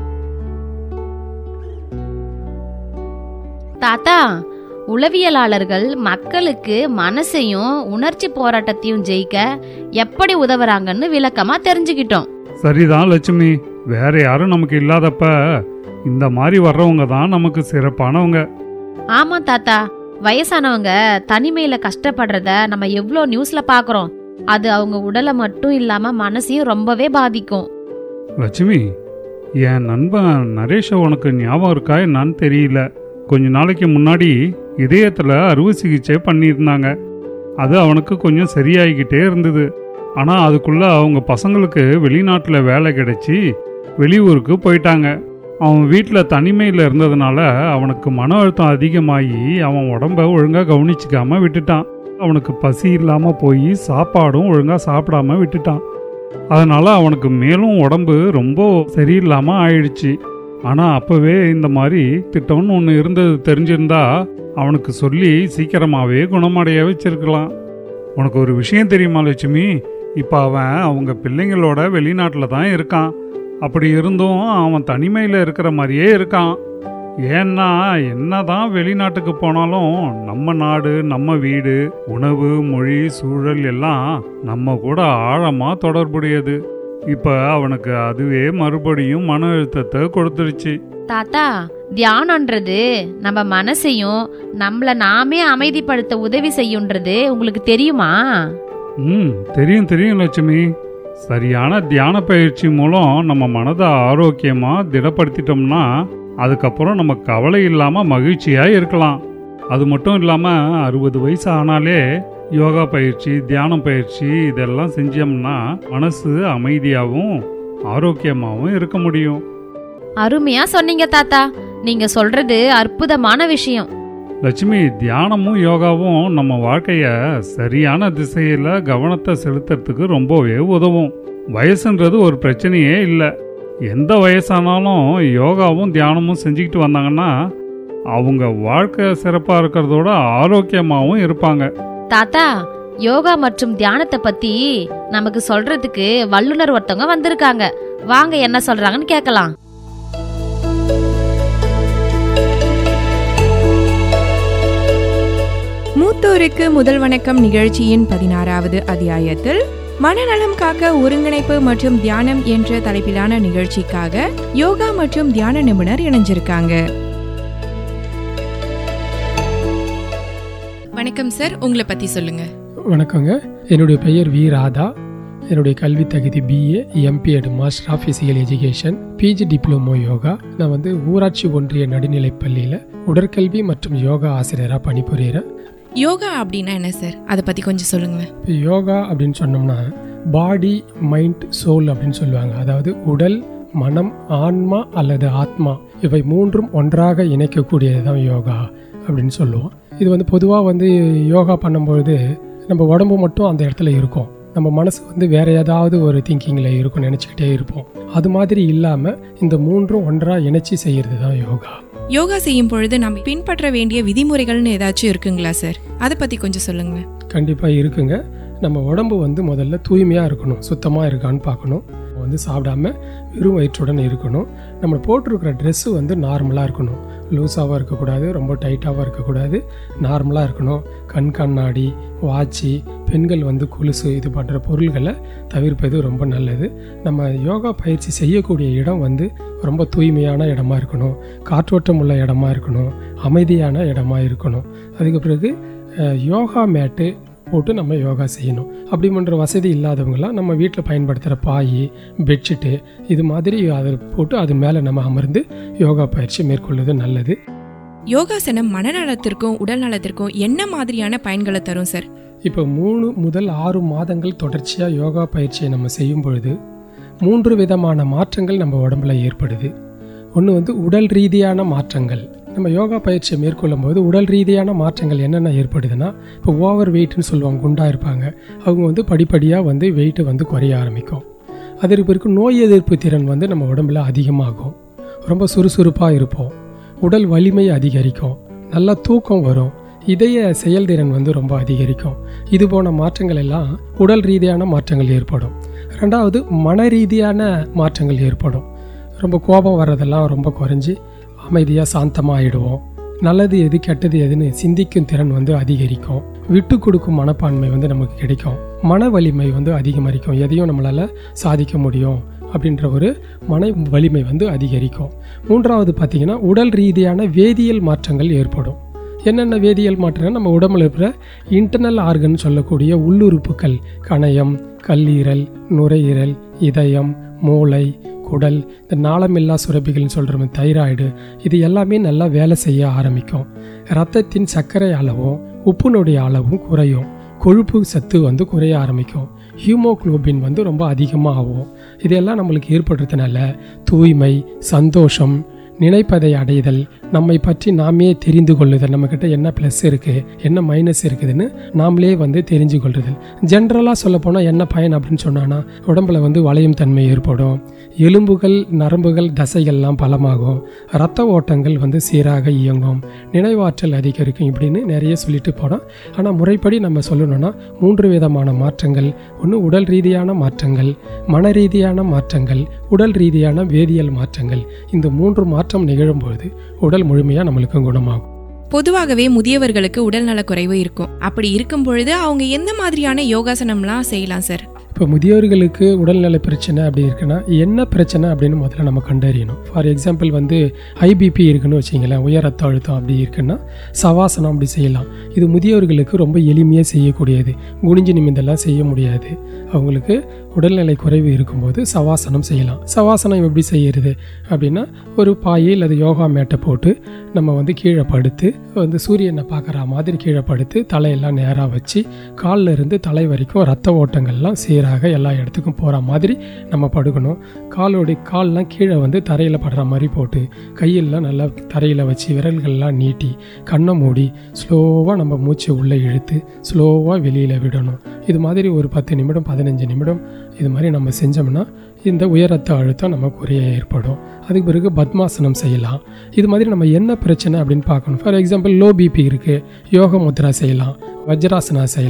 தாத்தா உளவியலாளர்கள் மக்களுக்கு மனசையும் உணர்ச்சி போராட்டத்தையும் ஜெயிக்க எப்படி உதவுறாங்கன்னு விளக்கமா தெரிஞ்சுக்கிட்டோம் சரிதான் லட்சுமி வேற யாரும் நமக்கு இல்லாதப்ப இந்த மாதிரி வர்றவங்க தான் நமக்கு சிறப்பானவங்க ஆமா தாத்தா வயசானவங்க தனிமையில கஷ்டப்படுறத நம்ம எவ்வளோ நியூஸ்ல பாக்குறோம் அது அவங்க உடலை மட்டும் இல்லாம மனசையும் ரொம்பவே பாதிக்கும் லட்சுமி என் நண்பன் நரேஷ உனக்கு ஞாபகம் இருக்கா என்னன்னு தெரியல கொஞ்ச நாளைக்கு முன்னாடி இதயத்தில் அறுவை சிகிச்சை பண்ணியிருந்தாங்க அது அவனுக்கு கொஞ்சம் சரியாகிக்கிட்டே இருந்தது ஆனால் அதுக்குள்ள அவங்க பசங்களுக்கு வெளிநாட்டில் வேலை கிடைச்சி வெளியூருக்கு போயிட்டாங்க அவன் வீட்டில் தனிமையில் இருந்ததுனால அவனுக்கு மன அழுத்தம் அதிகமாகி அவன் உடம்ப ஒழுங்காக கவனிச்சிக்காம விட்டுட்டான் அவனுக்கு பசி இல்லாமல் போய் சாப்பாடும் ஒழுங்காக சாப்பிடாம விட்டுட்டான் அதனால அவனுக்கு மேலும் உடம்பு ரொம்ப சரியில்லாமல் ஆயிடுச்சு ஆனால் அப்போவே இந்த மாதிரி திட்டம்னு ஒன்று இருந்தது தெரிஞ்சிருந்தா அவனுக்கு சொல்லி சீக்கிரமாகவே குணமடைய வச்சிருக்கலாம் உனக்கு ஒரு விஷயம் தெரியுமா லட்சுமி இப்போ அவன் அவங்க பிள்ளைங்களோட வெளிநாட்டில் தான் இருக்கான் அப்படி இருந்தும் அவன் தனிமையில் இருக்கிற மாதிரியே இருக்கான் ஏன்னா என்னதான் வெளிநாட்டுக்கு போனாலும் நம்ம நாடு நம்ம வீடு உணவு மொழி சூழல் எல்லாம் நம்ம கூட ஆழமாக தொடர்புடையது இப்போ அவனுக்கு அதுவே மறுபடியும் மன அழுத்தத்தை கொடுத்துருச்சு தாத்தா தியானம்ன்றது நம்ம மனசையும் நம்மள நாமே அமைதிப்படுத்த உதவி செய்யுன்றது உங்களுக்கு தெரியுமா ம் தெரியும் தெரியும் லட்சுமி சரியான தியான பயிற்சி மூலம் நம்ம மனதை ஆரோக்கியமாக திடப்படுத்திட்டோம்னா அதுக்கப்புறம் நம்ம கவலை இல்லாமல் மகிழ்ச்சியாக இருக்கலாம் அது மட்டும் இல்லாமல் அறுபது வயசு ஆனாலே யோகா பயிற்சி தியானம் பயிற்சி இதெல்லாம் செஞ்சோம்னா மனசு அமைதியாகவும் ஆரோக்கியமாகவும் இருக்க முடியும் அருமையா சொன்னீங்க தாத்தா நீங்க சொல்றது அற்புதமான விஷயம் லட்சுமி தியானமும் யோகாவும் நம்ம வாழ்க்கைய சரியான திசையில கவனத்தை செலுத்துறதுக்கு ரொம்பவே உதவும் வயசுன்றது ஒரு பிரச்சனையே இல்லை எந்த வயசானாலும் யோகாவும் தியானமும் செஞ்சுக்கிட்டு வந்தாங்கன்னா அவங்க வாழ்க்கை சிறப்பாக இருக்கிறதோட ஆரோக்கியமாகவும் இருப்பாங்க தாத்தா யோகா மற்றும் தியானத்தை பத்தி நமக்கு சொல்றதுக்கு வல்லுனர் ஒருத்தவங்க வந்திருக்காங்க வாங்க என்ன சொல்றாங்கன்னு கேட்கலாம் மூத்தோருக்கு முதல் வணக்கம் நிகழ்ச்சியின் பதினாறாவது அத்தியாயத்தில் மனநலம் காக்க ஒருங்கிணைப்பு மற்றும் தியானம் என்ற தலைப்பிலான நிகழ்ச்சிக்காக யோகா மற்றும் தியான நிபுணர் இணைஞ்சிருக்காங்க வணக்கம் சார் உங்களை பத்தி சொல்லுங்க வணக்கங்க என்னுடைய பெயர் வி ராதா என்னுடைய கல்வி தகுதி BA MPEd master of physical education PG diploma yoga நான் வந்து ஊராட்சி ஒன்றிய நடுநிலைப் பள்ளியில் உடற்கல்வி மற்றும் யோகா ஆசிரியராக பணிபுரிகிறேன் யோகா அப்படின்னா என்ன சார் அதை பத்தி கொஞ்சம் சொல்லுங்களேன் இப்போ யோகா அப்படின்னு சொன்னோம்னா பாடி மைண்ட் சோல் அப்படின்னு சொல்லுவாங்க அதாவது உடல் மனம் ஆன்மா அல்லது ஆத்மா இவை மூன்றும் ஒன்றாக இணைக்கக்கூடியது தான் யோகா அப்படின்னு சொல்லுவோம் இது வந்து பொதுவாக வந்து யோகா பண்ணும்பொழுது நம்ம உடம்பு மட்டும் அந்த இடத்துல இருக்கும் நம்ம மனசு வந்து வேற ஏதாவது ஒரு திங்கிங்கில் இருக்கும் நினச்சிக்கிட்டே இருப்போம் அது மாதிரி இல்லாமல் இந்த மூன்றும் ஒன்றாக இணைச்சி செய்கிறது தான் யோகா யோகா செய்யும் பொழுது நம்ம பின்பற்ற வேண்டிய விதிமுறைகள்னு ஏதாச்சும் இருக்குங்களா சார் அதை பத்தி கொஞ்சம் சொல்லுங்களேன் கண்டிப்பாக இருக்குங்க நம்ம உடம்பு வந்து முதல்ல தூய்மையாக இருக்கணும் சுத்தமாக இருக்கான்னு பார்க்கணும் நம்ம வந்து சாப்பிடாம வெறும் வயிற்றுடன் இருக்கணும் நம்ம போட்டிருக்கிற ட்ரெஸ்ஸு வந்து நார்மலாக இருக்கணும் லூஸாகவும் இருக்கக்கூடாது ரொம்ப டைட்டாகவும் இருக்கக்கூடாது நார்மலாக இருக்கணும் கண் கண்ணாடி வாட்சி பெண்கள் வந்து கொலுசு இது போன்ற பொருள்களை தவிர்ப்பது ரொம்ப நல்லது நம்ம யோகா பயிற்சி செய்யக்கூடிய இடம் வந்து ரொம்ப தூய்மையான இடமா இருக்கணும் காற்றோட்டம் உள்ள இடமா இருக்கணும் அமைதியான இடமா இருக்கணும் அதுக்கு பிறகு அஹ், யோகா மேட்டு போட்டு நம்ம யோகா செய்யணும் அப்படி பண்ணுற வசதி இல்லாதவங்களாம் நம்ம வீட்டில் பயன்படுத்துகிற பாய் பெட்ஷீட்டு இது மாதிரி அதை போட்டு அது மேலே நம்ம அமர்ந்து யோகா பயிற்சி மேற்கொள்வது நல்லது யோகாசனம் மனநலத்திற்கும் உடல் நலத்திற்கும் என்ன மாதிரியான பயன்களை தரும் சார் இப்போ மூணு முதல் ஆறு மாதங்கள் தொடர்ச்சியாக யோகா பயிற்சியை நம்ம செய்யும் பொழுது மூன்று விதமான மாற்றங்கள் நம்ம உடம்புல ஏற்படுது ஒன்று வந்து உடல் ரீதியான மாற்றங்கள் நம்ம யோகா பயிற்சியை மேற்கொள்ளும் போது உடல் ரீதியான மாற்றங்கள் என்னென்ன ஏற்படுதுன்னா இப்போ ஓவர் வெயிட்னு சொல்லுவாங்க குண்டாக இருப்பாங்க அவங்க வந்து படிப்படியாக வந்து வெயிட்டு வந்து குறைய ஆரம்பிக்கும் அதற்கு பிறகு நோய் எதிர்ப்பு திறன் வந்து நம்ம உடம்புல அதிகமாகும் ரொம்ப சுறுசுறுப்பாக இருப்போம் உடல் வலிமை அதிகரிக்கும் நல்லா தூக்கம் வரும் இதய செயல்திறன் வந்து ரொம்ப அதிகரிக்கும் இது போன மாற்றங்கள் எல்லாம் உடல் ரீதியான மாற்றங்கள் ஏற்படும் ரெண்டாவது மன ரீதியான மாற்றங்கள் ஏற்படும் ரொம்ப கோபம் வர்றதெல்லாம் ரொம்ப குறைஞ்சி அமைதியாக சாந்தமாக ஆயிடுவோம் நல்லது எது கெட்டது எதுன்னு சிந்திக்கும் திறன் வந்து அதிகரிக்கும் விட்டு கொடுக்கும் மனப்பான்மை வந்து நமக்கு கிடைக்கும் மன வலிமை வந்து அதிகமரிக்கும் எதையும் நம்மளால் சாதிக்க முடியும் அப்படின்ற ஒரு மன வலிமை வந்து அதிகரிக்கும் மூன்றாவது பார்த்திங்கன்னா உடல் ரீதியான வேதியியல் மாற்றங்கள் ஏற்படும் என்னென்ன வேதியியல் மாற்றங்கள் நம்ம உடம்புல இருக்கிற இன்டர்னல் ஆர்கன் சொல்லக்கூடிய உள்ளுறுப்புகள் கணையம் கல்லீரல் நுரையீரல் இதயம் மூளை குடல் இந்த நாளமில்லா சுரப்பிகள்னு சொல்கிற தைராய்டு இது எல்லாமே நல்லா வேலை செய்ய ஆரம்பிக்கும் ரத்தத்தின் சர்க்கரை அளவும் உப்புனுடைய அளவும் குறையும் கொழுப்பு சத்து வந்து குறைய ஆரம்பிக்கும் ஹியூமோக்ளோபின் வந்து ரொம்ப அதிகமாக ஆகும் இதெல்லாம் நம்மளுக்கு ஏற்படுறதுனால தூய்மை சந்தோஷம் நினைப்பதை அடைதல் நம்மை பற்றி நாமே தெரிந்து கொள்ளுதல் நம்மக்கிட்ட என்ன ப்ளஸ் இருக்குது என்ன மைனஸ் இருக்குதுன்னு நாமளே வந்து தெரிஞ்சு கொள்ளுதல் ஜென்ரலாக சொல்லப்போனால் என்ன பயன் அப்படின்னு சொன்னான்னா உடம்புல வந்து வளையும் தன்மை ஏற்படும் எலும்புகள் நரம்புகள் தசைகள்லாம் பலமாகும் இரத்த ஓட்டங்கள் வந்து சீராக இயங்கும் நினைவாற்றல் அதிகரிக்கும் இப்படின்னு நிறைய சொல்லிட்டு போனோம் ஆனால் முறைப்படி நம்ம சொல்லணும்னா மூன்று விதமான மாற்றங்கள் ஒன்று உடல் ரீதியான மாற்றங்கள் மன ரீதியான மாற்றங்கள் உடல் ரீதியான வேதியியல் மாற்றங்கள் இந்த மூன்று மாற்றம் நிகழும்பொழுது உடல் முழுமையாக நம்மளுக்கு குணமாகும் பொதுவாகவே முதியவர்களுக்கு உடல்நல குறைவு இருக்கும் அப்படி இருக்கும் பொழுது அவங்க எந்த மாதிரியான யோகாசனம்லாம் செய்யலாம் சார் இப்போ முதியோர்களுக்கு உடல்நல பிரச்சனை அப்படி இருக்குன்னா என்ன பிரச்சனை அப்படின்னு முதல்ல நம்ம கண்டறியணும் ஃபார் எக்ஸாம்பிள் வந்து ஐபிபி இருக்குன்னு வச்சிங்களேன் உயர் ரத்த அழுத்தம் அப்படி இருக்குன்னா சவாசனம் அப்படி செய்யலாம் இது முதியோர்களுக்கு ரொம்ப எளிமையாக செய்யக்கூடியது குனிஞ்சு நிமிந்தெல்லாம் செய்ய முடியாது அவங்களுக்கு உடல்நிலை குறைவு இருக்கும்போது சவாசனம் செய்யலாம் சவாசனம் எப்படி செய்யறது அப்படின்னா ஒரு பாயை அல்லது யோகா மேட்டை போட்டு நம்ம வந்து கீழே படுத்து வந்து சூரியனை பார்க்குற மாதிரி கீழே படுத்து தலையெல்லாம் நேராக வச்சு கால்ல இருந்து தலை வரைக்கும் ரத்த ஓட்டங்கள்லாம் சீராக எல்லா இடத்துக்கும் போகிற மாதிரி நம்ம படுக்கணும் காலோடைய கால்லாம் கீழே வந்து தரையில் படுற மாதிரி போட்டு கையெல்லாம் நல்லா தரையில் வச்சு விரல்கள்லாம் நீட்டி கண்ணை மூடி ஸ்லோவாக நம்ம மூச்சை உள்ளே இழுத்து ஸ்லோவாக வெளியில் விடணும் இது மாதிரி ஒரு பத்து நிமிடம் பதினஞ்சு நிமிடம் இது மாதிரி நம்ம செஞ்சோம்னா இந்த உயர் ரத்த அழுத்தம் நம்ம குறைய ஏற்படும் அதுக்கு பிறகு பத்மாசனம் செய்யலாம் இது மாதிரி நம்ம என்ன பிரச்சனை அப்படின்னு பார்க்கணும் ஃபார் எக்ஸாம்பிள் லோ பிபி இருக்குது யோக முத்ரா செய்யலாம் வஜ்ராசனா செய்யலாம்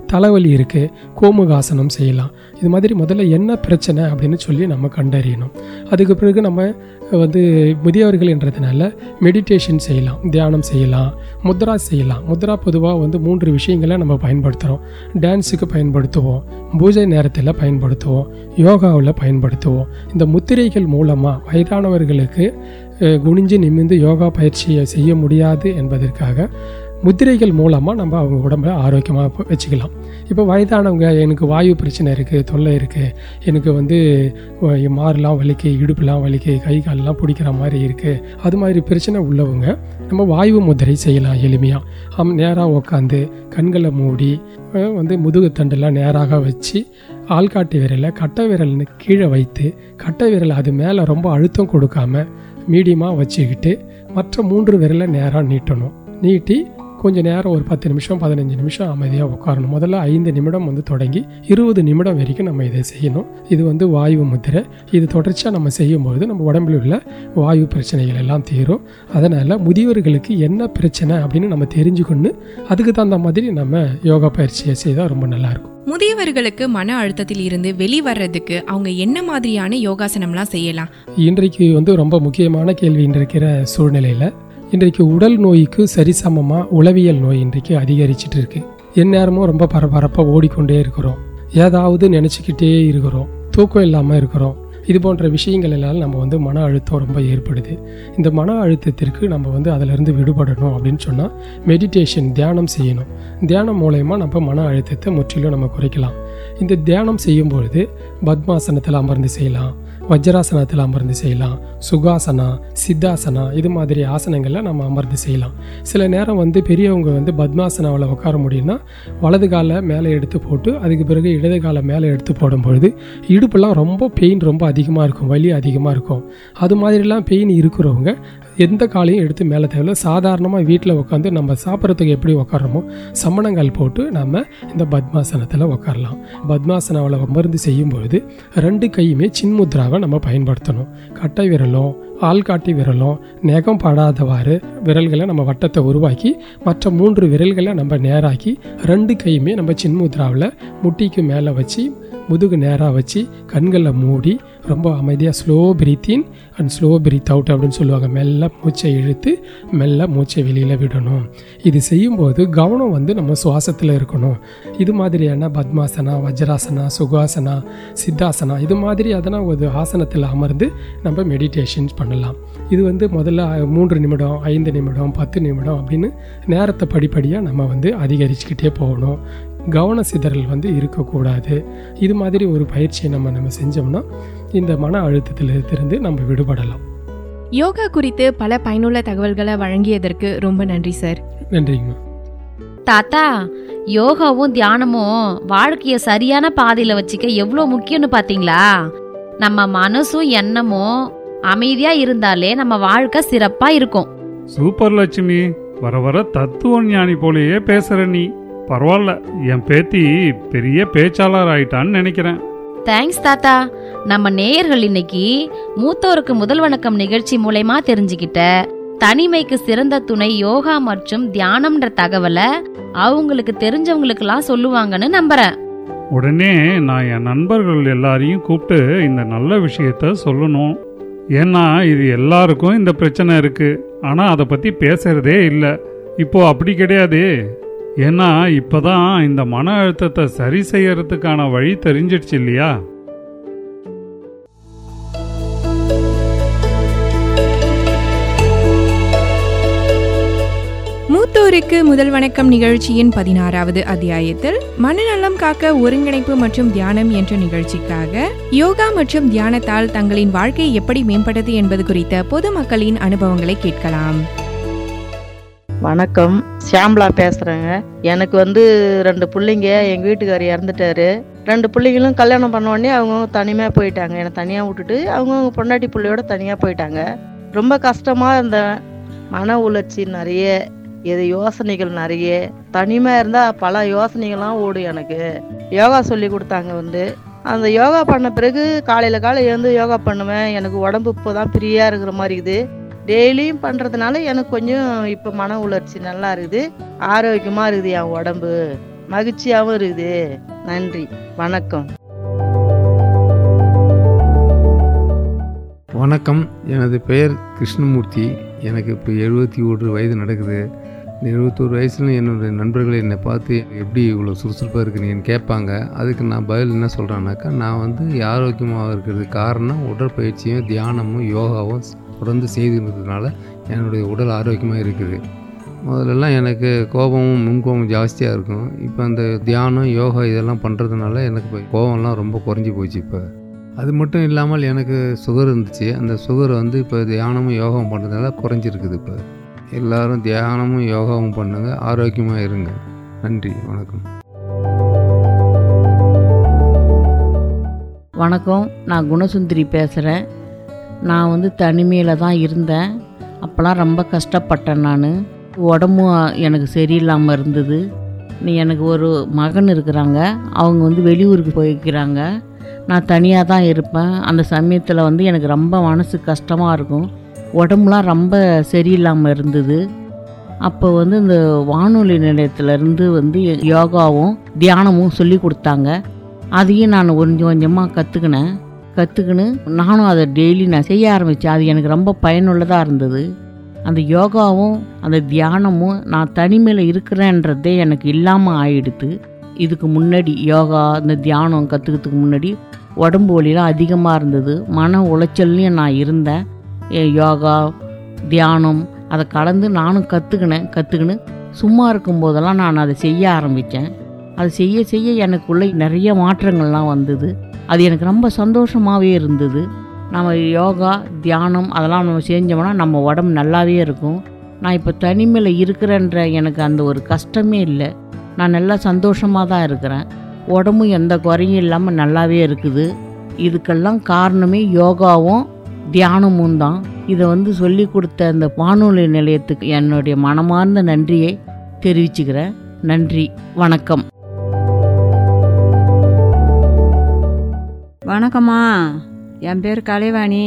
தலைவலி இருக்குது கோமுகாசனம் செய்யலாம் இது மாதிரி முதல்ல என்ன பிரச்சனை அப்படின்னு சொல்லி நம்ம கண்டறியணும் அதுக்கு பிறகு நம்ம வந்து முதியவர்கள் என்றதுனால மெடிடேஷன் செய்யலாம் தியானம் செய்யலாம் முத்ரா செய்யலாம் முத்ரா பொதுவாக வந்து மூன்று விஷயங்களை நம்ம பயன்படுத்துகிறோம் டான்ஸுக்கு பயன்படுத்துவோம் பூஜை நேரத்தில் பயன்படுத்துவோம் யோகாவில் பயன்படுத்துவோம் இந்த முத்திரைகள் மூலமாக வயதானவர்களுக்கு அஹ், குனிஞ்சு நிமிர்ந்து யோகா பயிற்சியை செய்ய முடியாது என்பதற்காக முத்திரைகள் மூலமாக நம்ம அவங்க உடம்பை ஆரோக்கியமாக வச்சுக்கலாம் இப்போ வயதானவங்க எனக்கு வாயு பிரச்சனை இருக்குது தொல்லை இருக்குது எனக்கு வந்து அஹ், மாறுலாம் வலிக்கு இடுப்புலாம் வலிக்கு கை காலெலாம் பிடிக்கிற மாதிரி இருக்குது அது மாதிரி பிரச்சனை உள்ளவங்க நம்ம வாயு முத்திரை செய்யலாம் எளிமையாக அம் நேராக உட்காந்து கண்களை மூடி அஹ், வந்து முதுகு தண்டெல்லாம் நேராக வச்சு ஆள்காட்டி விரலை கட்டை விரல்னு கீழே வைத்து கட்டை விரல் அது மேலே ரொம்ப அழுத்தம் கொடுக்காம மீடியமாக வச்சுக்கிட்டு மற்ற மூன்று விரலை நேராக நீட்டணும் நீட்டி கொஞ்ச நேரம் ஒரு பத்து நிமிஷம் பதினஞ்சு நிமிஷம் அமைதியாக உட்காரணும் முதல்ல ஐந்து நிமிடம் வந்து தொடங்கி இருபது நிமிடம் வரைக்கும் நம்ம இதை செய்யணும் இது வந்து வாயு முத்திரை இது தொடர்ச்சியாக நம்ம செய்யும்பொழுது நம்ம உடம்புல உள்ள வாயு பிரச்சனைகள் எல்லாம் தீரும் அதனால் முதியவர்களுக்கு என்ன பிரச்சனை அப்படின்னு நம்ம தெரிஞ்சுக்கொண்டு அதுக்கு தகுந்த மாதிரி நம்ம யோகா பயிற்சியை செய்தால் ரொம்ப நல்லாயிருக்கும் முதியவர்களுக்கு மன அழுத்தத்தில் இருந்து வெளிவர்றதுக்கு அவங்க என்ன மாதிரியான யோகாசனம்லாம் செய்யலாம் இன்றைக்கு வந்து ரொம்ப முக்கியமான கேள்வி இருக்கிற சூழ்நிலையில் இன்றைக்கு உடல் நோய்க்கு சரிசமமாக உளவியல் நோய் இன்றைக்கு அதிகரிச்சிட்டு இருக்கு எந்நேரமும் ரொம்ப பரபரப்பாக ஓடிக்கொண்டே இருக்கிறோம் ஏதாவது நினச்சிக்கிட்டே இருக்கிறோம் தூக்கம் இல்லாமல் இருக்கிறோம் இது போன்ற விஷயங்கள் எல்லாம் நம்ம வந்து மன அழுத்தம் ரொம்ப ஏற்படுது இந்த மன அழுத்தத்திற்கு நம்ம வந்து அதிலிருந்து விடுபடணும் அப்படின்னு சொன்னால் மெடிடேஷன் தியானம் செய்யணும் தியானம் மூலயமா நம்ம மன அழுத்தத்தை முற்றிலும் நம்ம குறைக்கலாம் இந்த தியானம் செய்யும் பொழுது பத்மாசனத்தில் அமர்ந்து செய்யலாம் வஜ்ராசனத்தில் அமர்ந்து செய்யலாம் சுகாசனா சித்தாசனா இது மாதிரி ஆசனங்களில் நம்ம அமர்ந்து செய்யலாம் சில நேரம் வந்து பெரியவங்க வந்து பத்மாசனாவில் உட்கார முடியும்னா வலது காலை மேலே எடுத்து போட்டு அதுக்கு பிறகு இடது காலை மேலே எடுத்து போடும் பொழுது இடுப்பெல்லாம் ரொம்ப பெயின் ரொம்ப அதிகமாக இருக்கும் வலி அதிகமாக இருக்கும் அது மாதிரிலாம் பெயின் இருக்கிறவங்க எந்த காலையும் எடுத்து மேலே தேவையில்ல சாதாரணமாக வீட்டில் உட்காந்து நம்ம சாப்பிட்றதுக்கு எப்படி உட்காரமோ சமணங்கால் போட்டு நம்ம இந்த பத்மாசனத்தில் உட்காரலாம் பத்மாசனாவில் அமர்ந்து செய்யும்பொழுது ரெண்டு கையுமே சின்முத்ராவை நம்ம பயன்படுத்தணும் கட்டை விரலும் ஆள்காட்டி விரலும் நெகம் படாதவாறு விரல்களை நம்ம வட்டத்தை உருவாக்கி மற்ற மூன்று விரல்களை நம்ம நேராக்கி ரெண்டு கையுமே நம்ம சின்முத்ராவில் முட்டிக்கு மேலே வச்சு முதுகு நேராக வச்சு கண்களை மூடி ரொம்ப அமைதியாக slow breathe in and slow breathe out அப்படின்னு சொல்லுவாங்க மெல்ல மூச்சை இழுத்து மெல்ல மூச்சை வெளியில் விடணும் இது செய்யும்போது கவனம் வந்து நம்ம சுவாசத்தில் இருக்கணும் இது மாதிரியான பத்மாசனா வஜ்ராசனா சுகாசனா சித்தாசனா இது மாதிரி அதனால் ஒரு ஆசனத்தில் அமர்ந்து நம்ம மெடிடேஷன் பண்ணலாம் இது வந்து முதல்ல மூன்று நிமிடம் ஐந்து நிமிடம் பத்து நிமிடம் அப்படின்னு நேரத்தை படிப்படியாக நம்ம வந்து அதிகரிச்சுக்கிட்டே போகணும் கவன சிதறல் வந்து இருக்கக்கூடாது இது மாதிரி ஒரு பயிற்சியை நம்ம நம்ம செஞ்சோம்னா இந்த மன அழுத்தத்திலிருந்து நம்ம விடுபடலாம் யோகா குறித்து பல பயனுள்ள தகவல்களை வழங்கியதற்கு ரொம்ப நன்றி சார் நன்றிங்கம்மா தாத்தா யோகாவும் தியானமும் வாழ்க்கைய சரியான பாதையில வச்சுக்க எவ்வளோ முக்கியம்னு பாத்தீங்களா நம்ம மனசும் எண்ணமும் அமைதியா இருந்தாலே நம்ம வாழ்க்கை சிறப்பா இருக்கும் சூப்பர் லட்சுமி வர வர தத்துவ ஞானி போலயே பேசுற நீ பரவாயில்ல என் பேத்தி பெரிய பேச்சாளர் ஆயிட்டான்னு நினைக்கிறேன் தேங்க்ஸ் தாத்தா நம்ம நேயர்கள் இன்னைக்கு மூத்தோருக்கு முதல் வணக்கம் நிகழ்ச்சி மூலயமா தெரிஞ்சுக்கிட்ட தனிமைக்கு சிறந்த துணை யோகா மற்றும் தியானம்ன்ற தகவலை அவங்களுக்கு தெரிஞ்சவங்களுக்கெல்லாம் சொல்லுவாங்கன்னு நம்புறேன் உடனே நான் என் நண்பர்கள் எல்லாரையும் கூப்பிட்டு இந்த நல்ல விஷயத்த சொல்லணும் ஏன்னா இது எல்லாருக்கும் இந்த பிரச்சனை இருக்கு ஆனா அதை பத்தி பேசுறதே இல்லை இப்போ அப்படி கிடையாது ஏன்னா இப்பதான் இந்த மன அழுத்தத்தை சரி செய்யறதுக்கான வழி தெரிஞ்சிடுச்சு இல்லையா மூத்தோருக்கு முதல் வணக்கம் நிகழ்ச்சியின் பதினாறாவது அத்தியாயத்தில் மனநலம் காக்க ஒருங்கிணைப்பு மற்றும் தியானம் என்ற நிகழ்ச்சிக்காக யோகா மற்றும் தியானத்தால் தங்களின் வாழ்க்கை எப்படி மேம்பட்டது என்பது குறித்த பொதுமக்களின் அனுபவங்களை கேட்கலாம் வணக்கம் ஷியாம்லா பேசுகிறேங்க எனக்கு வந்து ரெண்டு பிள்ளைங்க எங்கள் வீட்டுக்கார் இறந்துட்டாரு ரெண்டு பிள்ளைங்களும் கல்யாணம் பண்ண உடனே அவங்கவுங்க தனிமையாக போயிட்டாங்க என்னை தனியாக விட்டுட்டு அவங்கவுங்க பொண்டாட்டி பிள்ளையோட தனியாக போயிட்டாங்க ரொம்ப கஷ்டமாக இருந்தேன் மன உளைச்சி நிறைய இது யோசனைகள் நிறைய தனிமையாக இருந்தால் பல யோசனைகள்லாம் ஓடும் எனக்கு யோகா சொல்லி கொடுத்தாங்க வந்து அந்த யோகா பண்ண பிறகு காலையில் காலை எழுந்து யோகா பண்ணுவேன் எனக்கு உடம்பு இப்போ தான் ஃப்ரீயாக இருக்கிற மாதிரி இருக்குது டெய்லியும் பண்ணுறதுனால எனக்கு கொஞ்சம் இப்போ மன உணர்ச்சி நல்லா இருக்குது ஆரோக்கியமாக இருக்குது என் உடம்பு மகிழ்ச்சியாகவும் இருக்குது நன்றி வணக்கம் வணக்கம் எனது பெயர் கிருஷ்ணமூர்த்தி எனக்கு இப்போ எழுபத்தி ஒரு வயது நடக்குது இந்த எழுபத்தோரு வயசில் என்னுடைய நண்பர்கள் என்னை பார்த்து எப்படி இவ்வளோ சுறுசுறுப்பாக இருக்கிறீங்கன்னு கேட்பாங்க அதுக்கு நான் பதில் என்ன சொல்கிறேன்னாக்கா நான் வந்து ஆரோக்கியமாக இருக்கிறதுக்கு காரணம் உடற்பயிற்சியும் தியானமும் யோகாவும் தொடர்ந்து செய்துன்றதுனால என்னுடைய உடல் ஆரோக்கியமாக இருக்குது முதல்லலாம் எனக்கு கோபமும் முன்கோபம் ஜாஸ்தியாக இருக்கும் இப்போ அந்த தியானம் யோகா இதெல்லாம் பண்ணுறதுனால எனக்கு இப்போ கோபம்லாம் ரொம்ப குறைஞ்சி போச்சு இப்போ அது மட்டும் இல்லாமல் எனக்கு சுகர் இருந்துச்சு அந்த சுகர் வந்து இப்போ தியானமும் யோகாவும் பண்ணுறதுனால குறைஞ்சிருக்குது இப்போ எல்லாரும் தியானமும் யோகாவும் பண்ணுங்க ஆரோக்கியமாக இருங்க நன்றி வணக்கம் வணக்கம் நான் குணசுந்தரி பேசுகிறேன் நான் வந்து தனிமையில் தான் இருந்தேன் அப்போலாம் ரொம்ப கஷ்டப்பட்டேன் நான் உடம்பும் எனக்கு சரியில்லாமல் இருந்தது நீ எனக்கு ஒரு மகன் இருக்கிறாங்க அவங்க வந்து வெளியூருக்கு போய்க்கிறாங்க நான் தனியாக தான் இருப்பேன் அந்த சமயத்தில் வந்து எனக்கு ரொம்ப மனசு கஷ்டமாக இருக்கும் உடம்புலாம் ரொம்ப சரியில்லாமல் இருந்தது அப்போ வந்து இந்த வானொலி நிலையத்திலேருந்து வந்து யோகாவும் தியானமும் சொல்லி கொடுத்தாங்க அதையும் நான் கொஞ்சம் கொஞ்சமாக கற்றுக்கினேன் கற்றுக்கின்னு நானும் அதை டெய்லி நான் செய்ய ஆரம்பித்தேன் அது எனக்கு ரொம்ப பயனுள்ளதாக இருந்தது அந்த யோகாவும் அந்த தியானமும் நான் தனிமையில் இருக்கிறேன்றதே எனக்கு இல்லாமல் ஆயிடுது இதுக்கு முன்னாடி யோகா இந்த தியானம் கற்றுக்கிறதுக்கு முன்னாடி உடம்பு வலிலாம் அதிகமாக இருந்தது மன உளைச்சல்லையும் நான் இருந்தேன் ஏ, யோகா தியானம் அதை கலந்து நானும் கற்றுக்கினேன் கற்றுக்கின்னு சும்மா இருக்கும்போதெல்லாம் நான் அதை செய்ய ஆரம்பித்தேன் அது செய்ய செய்ய எனக்குள்ளே நிறைய மாற்றங்கள்லாம் வந்தது அது எனக்கு ரொம்ப சந்தோஷமாகவே இருந்தது நம்ம யோகா தியானம் அதெல்லாம் நம்ம செஞ்சோம்னா நம்ம உடம்பு நல்லாவே இருக்கும் நான் இப்போ தனிமையில் இருக்கிறேன்ற எனக்கு அந்த ஒரு கஷ்டமே இல்லை நான் நல்லா சந்தோஷமாக தான் இருக்கிறேன் உடம்பும் எந்த குறையும் இல்லாமல் நல்லாவே இருக்குது இதுக்கெல்லாம் காரணமே யோகாவும் தியானமும் தான் இதை வந்து சொல்லி கொடுத்த அந்த வானொலி நிலையத்துக்கு என்னுடைய மனமார்ந்த நன்றியை தெரிவிச்சுக்கிறேன் நன்றி வணக்கம் வணக்கம்மா என் பேர் கலைவாணி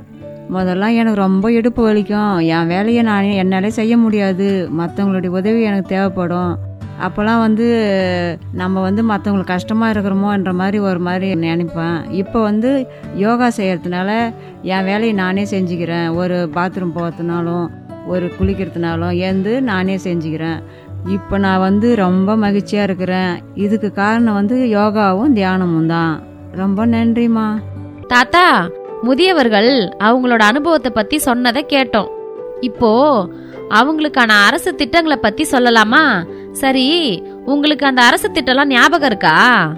முதல்ல எனக்கு ரொம்ப இடுப்பு வலிக்கும் என் வேலையை நான் என்னாலே செய்ய முடியாது மற்றவங்களுடைய உதவி எனக்கு தேவைப்படும் அப்போல்லாம் வந்து நம்ம வந்து மற்றவங்களுக்கு கஷ்டமாக இருக்கிறோமோன்ற மாதிரி ஒரு மாதிரி நினைப்பேன் இப்போ வந்து யோகா செய்கிறதுனால என் வேலையை நானே செஞ்சுக்கிறேன் ஒரு பாத்ரூம் போகிறதுனாலும் ஒரு குளிக்கிறதுனாலும் ஏந்து நானே செஞ்சுக்கிறேன் இப்போ நான் வந்து ரொம்ப மகிழ்ச்சியாக இருக்கிறேன் இதுக்கு காரணம் வந்து யோகாவும் தியானமும் தான் ரொம்ப நன்றிம்மா தாத்தா முதியவர்கள் அவங்களோட அனுபவத்தை பத்தி சொன்னதை கேட்டோம் இப்போ அவங்களுக்கான அரசு திட்டங்களை பத்தி சொல்லலாமா சரி உங்களுக்கு அந்த அரசு திட்டம்லாம் ஞாபகம் இருக்கா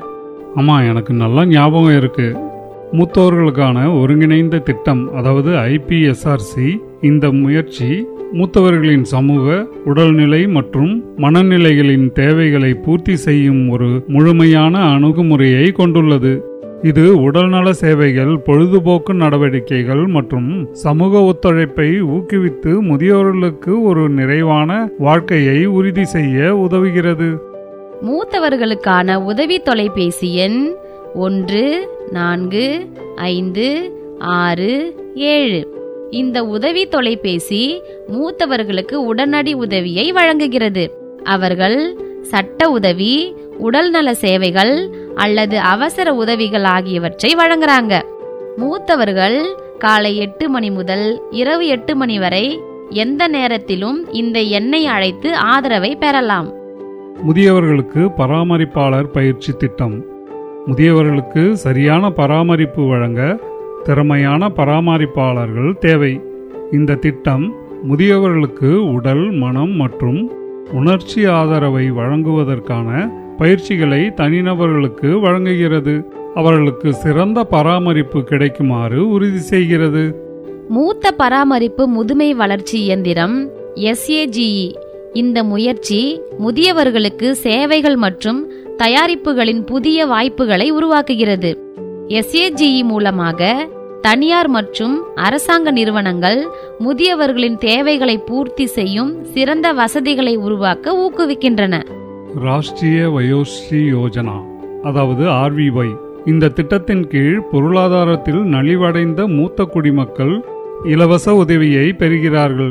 ஆமாம் எனக்கு நல்லா ஞாபகம் இருக்கு மூத்தோர்களுக்கான ஒருங்கிணைந்த திட்டம் அதாவது ஐபிஎஸ்ஆர்சி இந்த முயற்சி மூத்தவர்களின் சமூக உடல்நிலை மற்றும் மனநிலைகளின் தேவைகளை பூர்த்தி செய்யும் ஒரு முழுமையான அணுகுமுறையை கொண்டுள்ளது இது உடல்நல சேவைகள் பொழுதுபோக்கு நடவடிக்கைகள் மற்றும் சமூக ஒத்துழைப்பை ஊக்குவித்து முதியோர்களுக்கு ஒரு நிறைவான வாழ்க்கையை உறுதி செய்ய உதவுகிறது மூத்தவர்களுக்கான உதவி தொலைபேசி எண் ஒன்று நான்கு ஐந்து ஆறு ஏழு இந்த உதவி தொலைபேசி மூத்தவர்களுக்கு உடனடி உதவியை வழங்குகிறது அவர்கள் சட்ட உதவி உடல்நல சேவைகள் அல்லது அவசர உதவிகள் ஆகியவற்றை வழங்குறாங்க மூத்தவர்கள் காலை எட்டு மணி முதல் இரவு எட்டு மணி வரை எந்த நேரத்திலும் இந்த எண்ணை அழைத்து ஆதரவை பெறலாம் முதியவர்களுக்கு பராமரிப்பாளர் பயிற்சி திட்டம் முதியவர்களுக்கு சரியான பராமரிப்பு வழங்க திறமையான பராமரிப்பாளர்கள் தேவை இந்த திட்டம் முதியவர்களுக்கு உடல் மனம் மற்றும் உணர்ச்சி ஆதரவை வழங்குவதற்கான பயிற்சிகளை தனிநபர்களுக்கு வழங்குகிறது அவர்களுக்கு சிறந்த பராமரிப்பு கிடைக்குமாறு உறுதி செய்கிறது மூத்த பராமரிப்பு முதுமை வளர்ச்சி இயந்திரம் எஸ்ஏஜிஇ இந்த முயற்சி முதியவர்களுக்கு சேவைகள் மற்றும் தயாரிப்புகளின் புதிய வாய்ப்புகளை உருவாக்குகிறது எஸ்ஏஜிஇ மூலமாக தனியார் மற்றும் அரசாங்க நிறுவனங்கள் முதியவர்களின் தேவைகளை பூர்த்தி செய்யும் சிறந்த வசதிகளை உருவாக்க ஊக்குவிக்கின்றன ராஷ்டிரிய வயோஸ்ரீ யோஜனா அதாவது ஆர்விஒய் இந்த திட்டத்தின் கீழ் பொருளாதாரத்தில் நலிவடைந்த மூத்த குடிமக்கள் இலவச உதவியை பெறுகிறார்கள்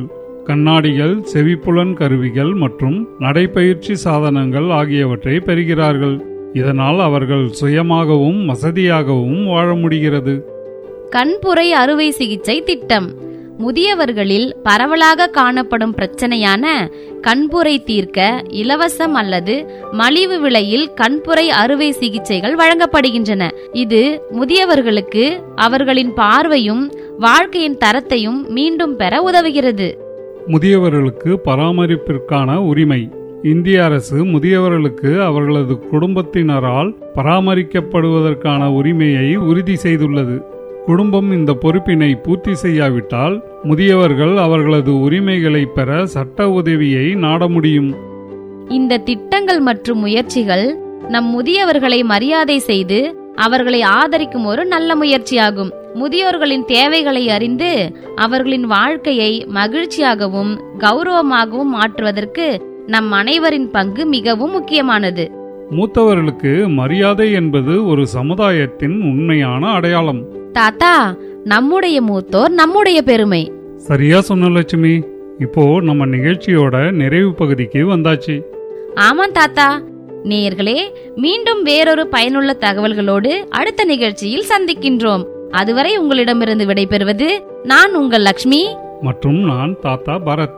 கண்ணாடிகள் செவிப்புலன் கருவிகள் மற்றும் நடைப்பயிற்சி சாதனங்கள் ஆகியவற்றை பெறுகிறார்கள் இதனால் அவர்கள் சுயமாகவும் வசதியாகவும் வாழ முடிகிறது கண்புரை அறுவை சிகிச்சை திட்டம் முதியவர்களில் பரவலாக காணப்படும் பிரச்சனையான கண்புரை தீர்க்க இலவசம் அல்லது மலிவு விலையில் கண்புரை அறுவை சிகிச்சைகள் வழங்கப்படுகின்றன இது முதியவர்களுக்கு அவர்களின் பார்வையும் வாழ்க்கையின் தரத்தையும் மீண்டும் பெற உதவுகிறது முதியவர்களுக்கு பராமரிப்பிற்கான உரிமை இந்திய அரசு முதியவர்களுக்கு அவர்களது குடும்பத்தினரால் பராமரிக்கப்படுவதற்கான உரிமையை உறுதி செய்துள்ளது குடும்பம் இந்த பொறுப்பினை பூர்த்தி செய்யாவிட்டால் முதியவர்கள் அவர்களது உரிமைகளை பெற சட்ட உதவியை நாட முடியும் இந்த திட்டங்கள் மற்றும் முயற்சிகள் நம் முதியவர்களை மரியாதை செய்து அவர்களை ஆதரிக்கும் ஒரு நல்ல முயற்சியாகும் முதியோர்களின் தேவைகளை அறிந்து அவர்களின் வாழ்க்கையை மகிழ்ச்சியாகவும் கௌரவமாகவும் மாற்றுவதற்கு நம் அனைவரின் பங்கு மிகவும் முக்கியமானது மூத்தவர்களுக்கு மரியாதை என்பது ஒரு சமுதாயத்தின் உண்மையான அடையாளம் தாத்தா நம்முடைய மூத்தோர் நம்முடைய பெருமை சரியா சொன்ன லட்சுமி இப்போ நம்ம நிகழ்ச்சியோட நிறைவு பகுதிக்கு வந்தாச்சு ஆமாம் தாத்தா நேயர்களே மீண்டும் வேறொரு பயனுள்ள தகவல்களோடு அடுத்த நிகழ்ச்சியில் சந்திக்கின்றோம் அதுவரை உங்களிடமிருந்து விடைபெறுவது நான் உங்கள் லக்ஷ்மி மற்றும் நான் தாத்தா பரத்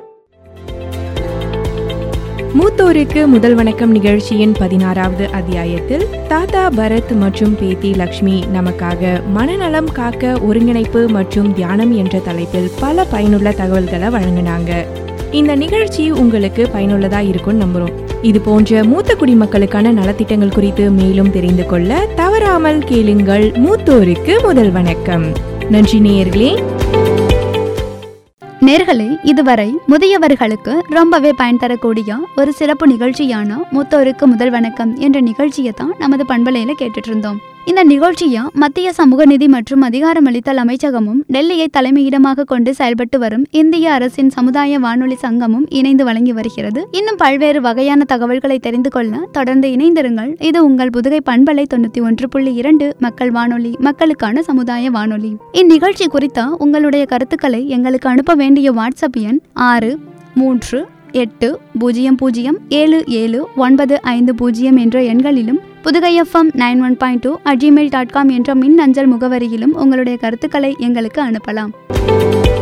மூத்தோருக்கு முதல் வணக்கம் நிகழ்ச்சியின் பதினாறாவது அத்தியாயத்தில் தாத்தா பரத் மற்றும் பேத்தி லக்ஷ்மி நமக்காக மனநலம் காக்க ஒருங்கிணைப்பு மற்றும் தியானம் என்ற தலைப்பில் பல பயனுள்ள தகவல்களை வழங்கினாங்க இந்த நிகழ்ச்சி உங்களுக்கு பயனுள்ளதா இருக்கும்னு நம்புறோம் இது போன்ற மூத்த குடிமக்களுக்கான நலத்திட்டங்கள் குறித்து மேலும் தெரிந்து கொள்ள தவறாமல் கேளுங்கள் மூத்தோருக்கு முதல் வணக்கம் நன்றி நேயர்களே நேர்களே இதுவரை முதியவர்களுக்கு ரொம்பவே பயன் தரக்கூடிய ஒரு சிறப்பு நிகழ்ச்சியான மூத்தோருக்கு முதல் வணக்கம் என்ற நிகழ்ச்சியை தான் நமது பண்பலையில கேட்டுட்டு இருந்தோம் இந்த நிகழ்ச்சியை மத்திய சமூக நிதி மற்றும் அதிகாரமளித்தல் அமைச்சகமும் டெல்லியை தலைமையிடமாக கொண்டு செயல்பட்டு வரும் இந்திய அரசின் சமுதாய வானொலி சங்கமும் இணைந்து வழங்கி வருகிறது இன்னும் பல்வேறு வகையான தகவல்களை தெரிந்து கொள்ள தொடர்ந்து இணைந்திருங்கள் இது உங்கள் புதுகை பண்பலை தொண்ணூத்தி ஒன்று புள்ளி இரண்டு மக்கள் வானொலி மக்களுக்கான சமுதாய வானொலி இந்நிகழ்ச்சி குறித்த உங்களுடைய கருத்துக்களை எங்களுக்கு அனுப்ப வேண்டிய வாட்ஸ்அப் எண் ஆறு மூன்று எட்டு பூஜ்ஜியம் பூஜ்ஜியம் ஏழு ஏழு ஒன்பது ஐந்து பூஜ்ஜியம் என்ற எண்களிலும் Pudugai FM nine one point two at Gmail dot com என்ற மின் அஞ்சல் முகவரியிலும் உங்களுடைய கருத்துக்களை எங்களுக்கு அனுப்பலாம்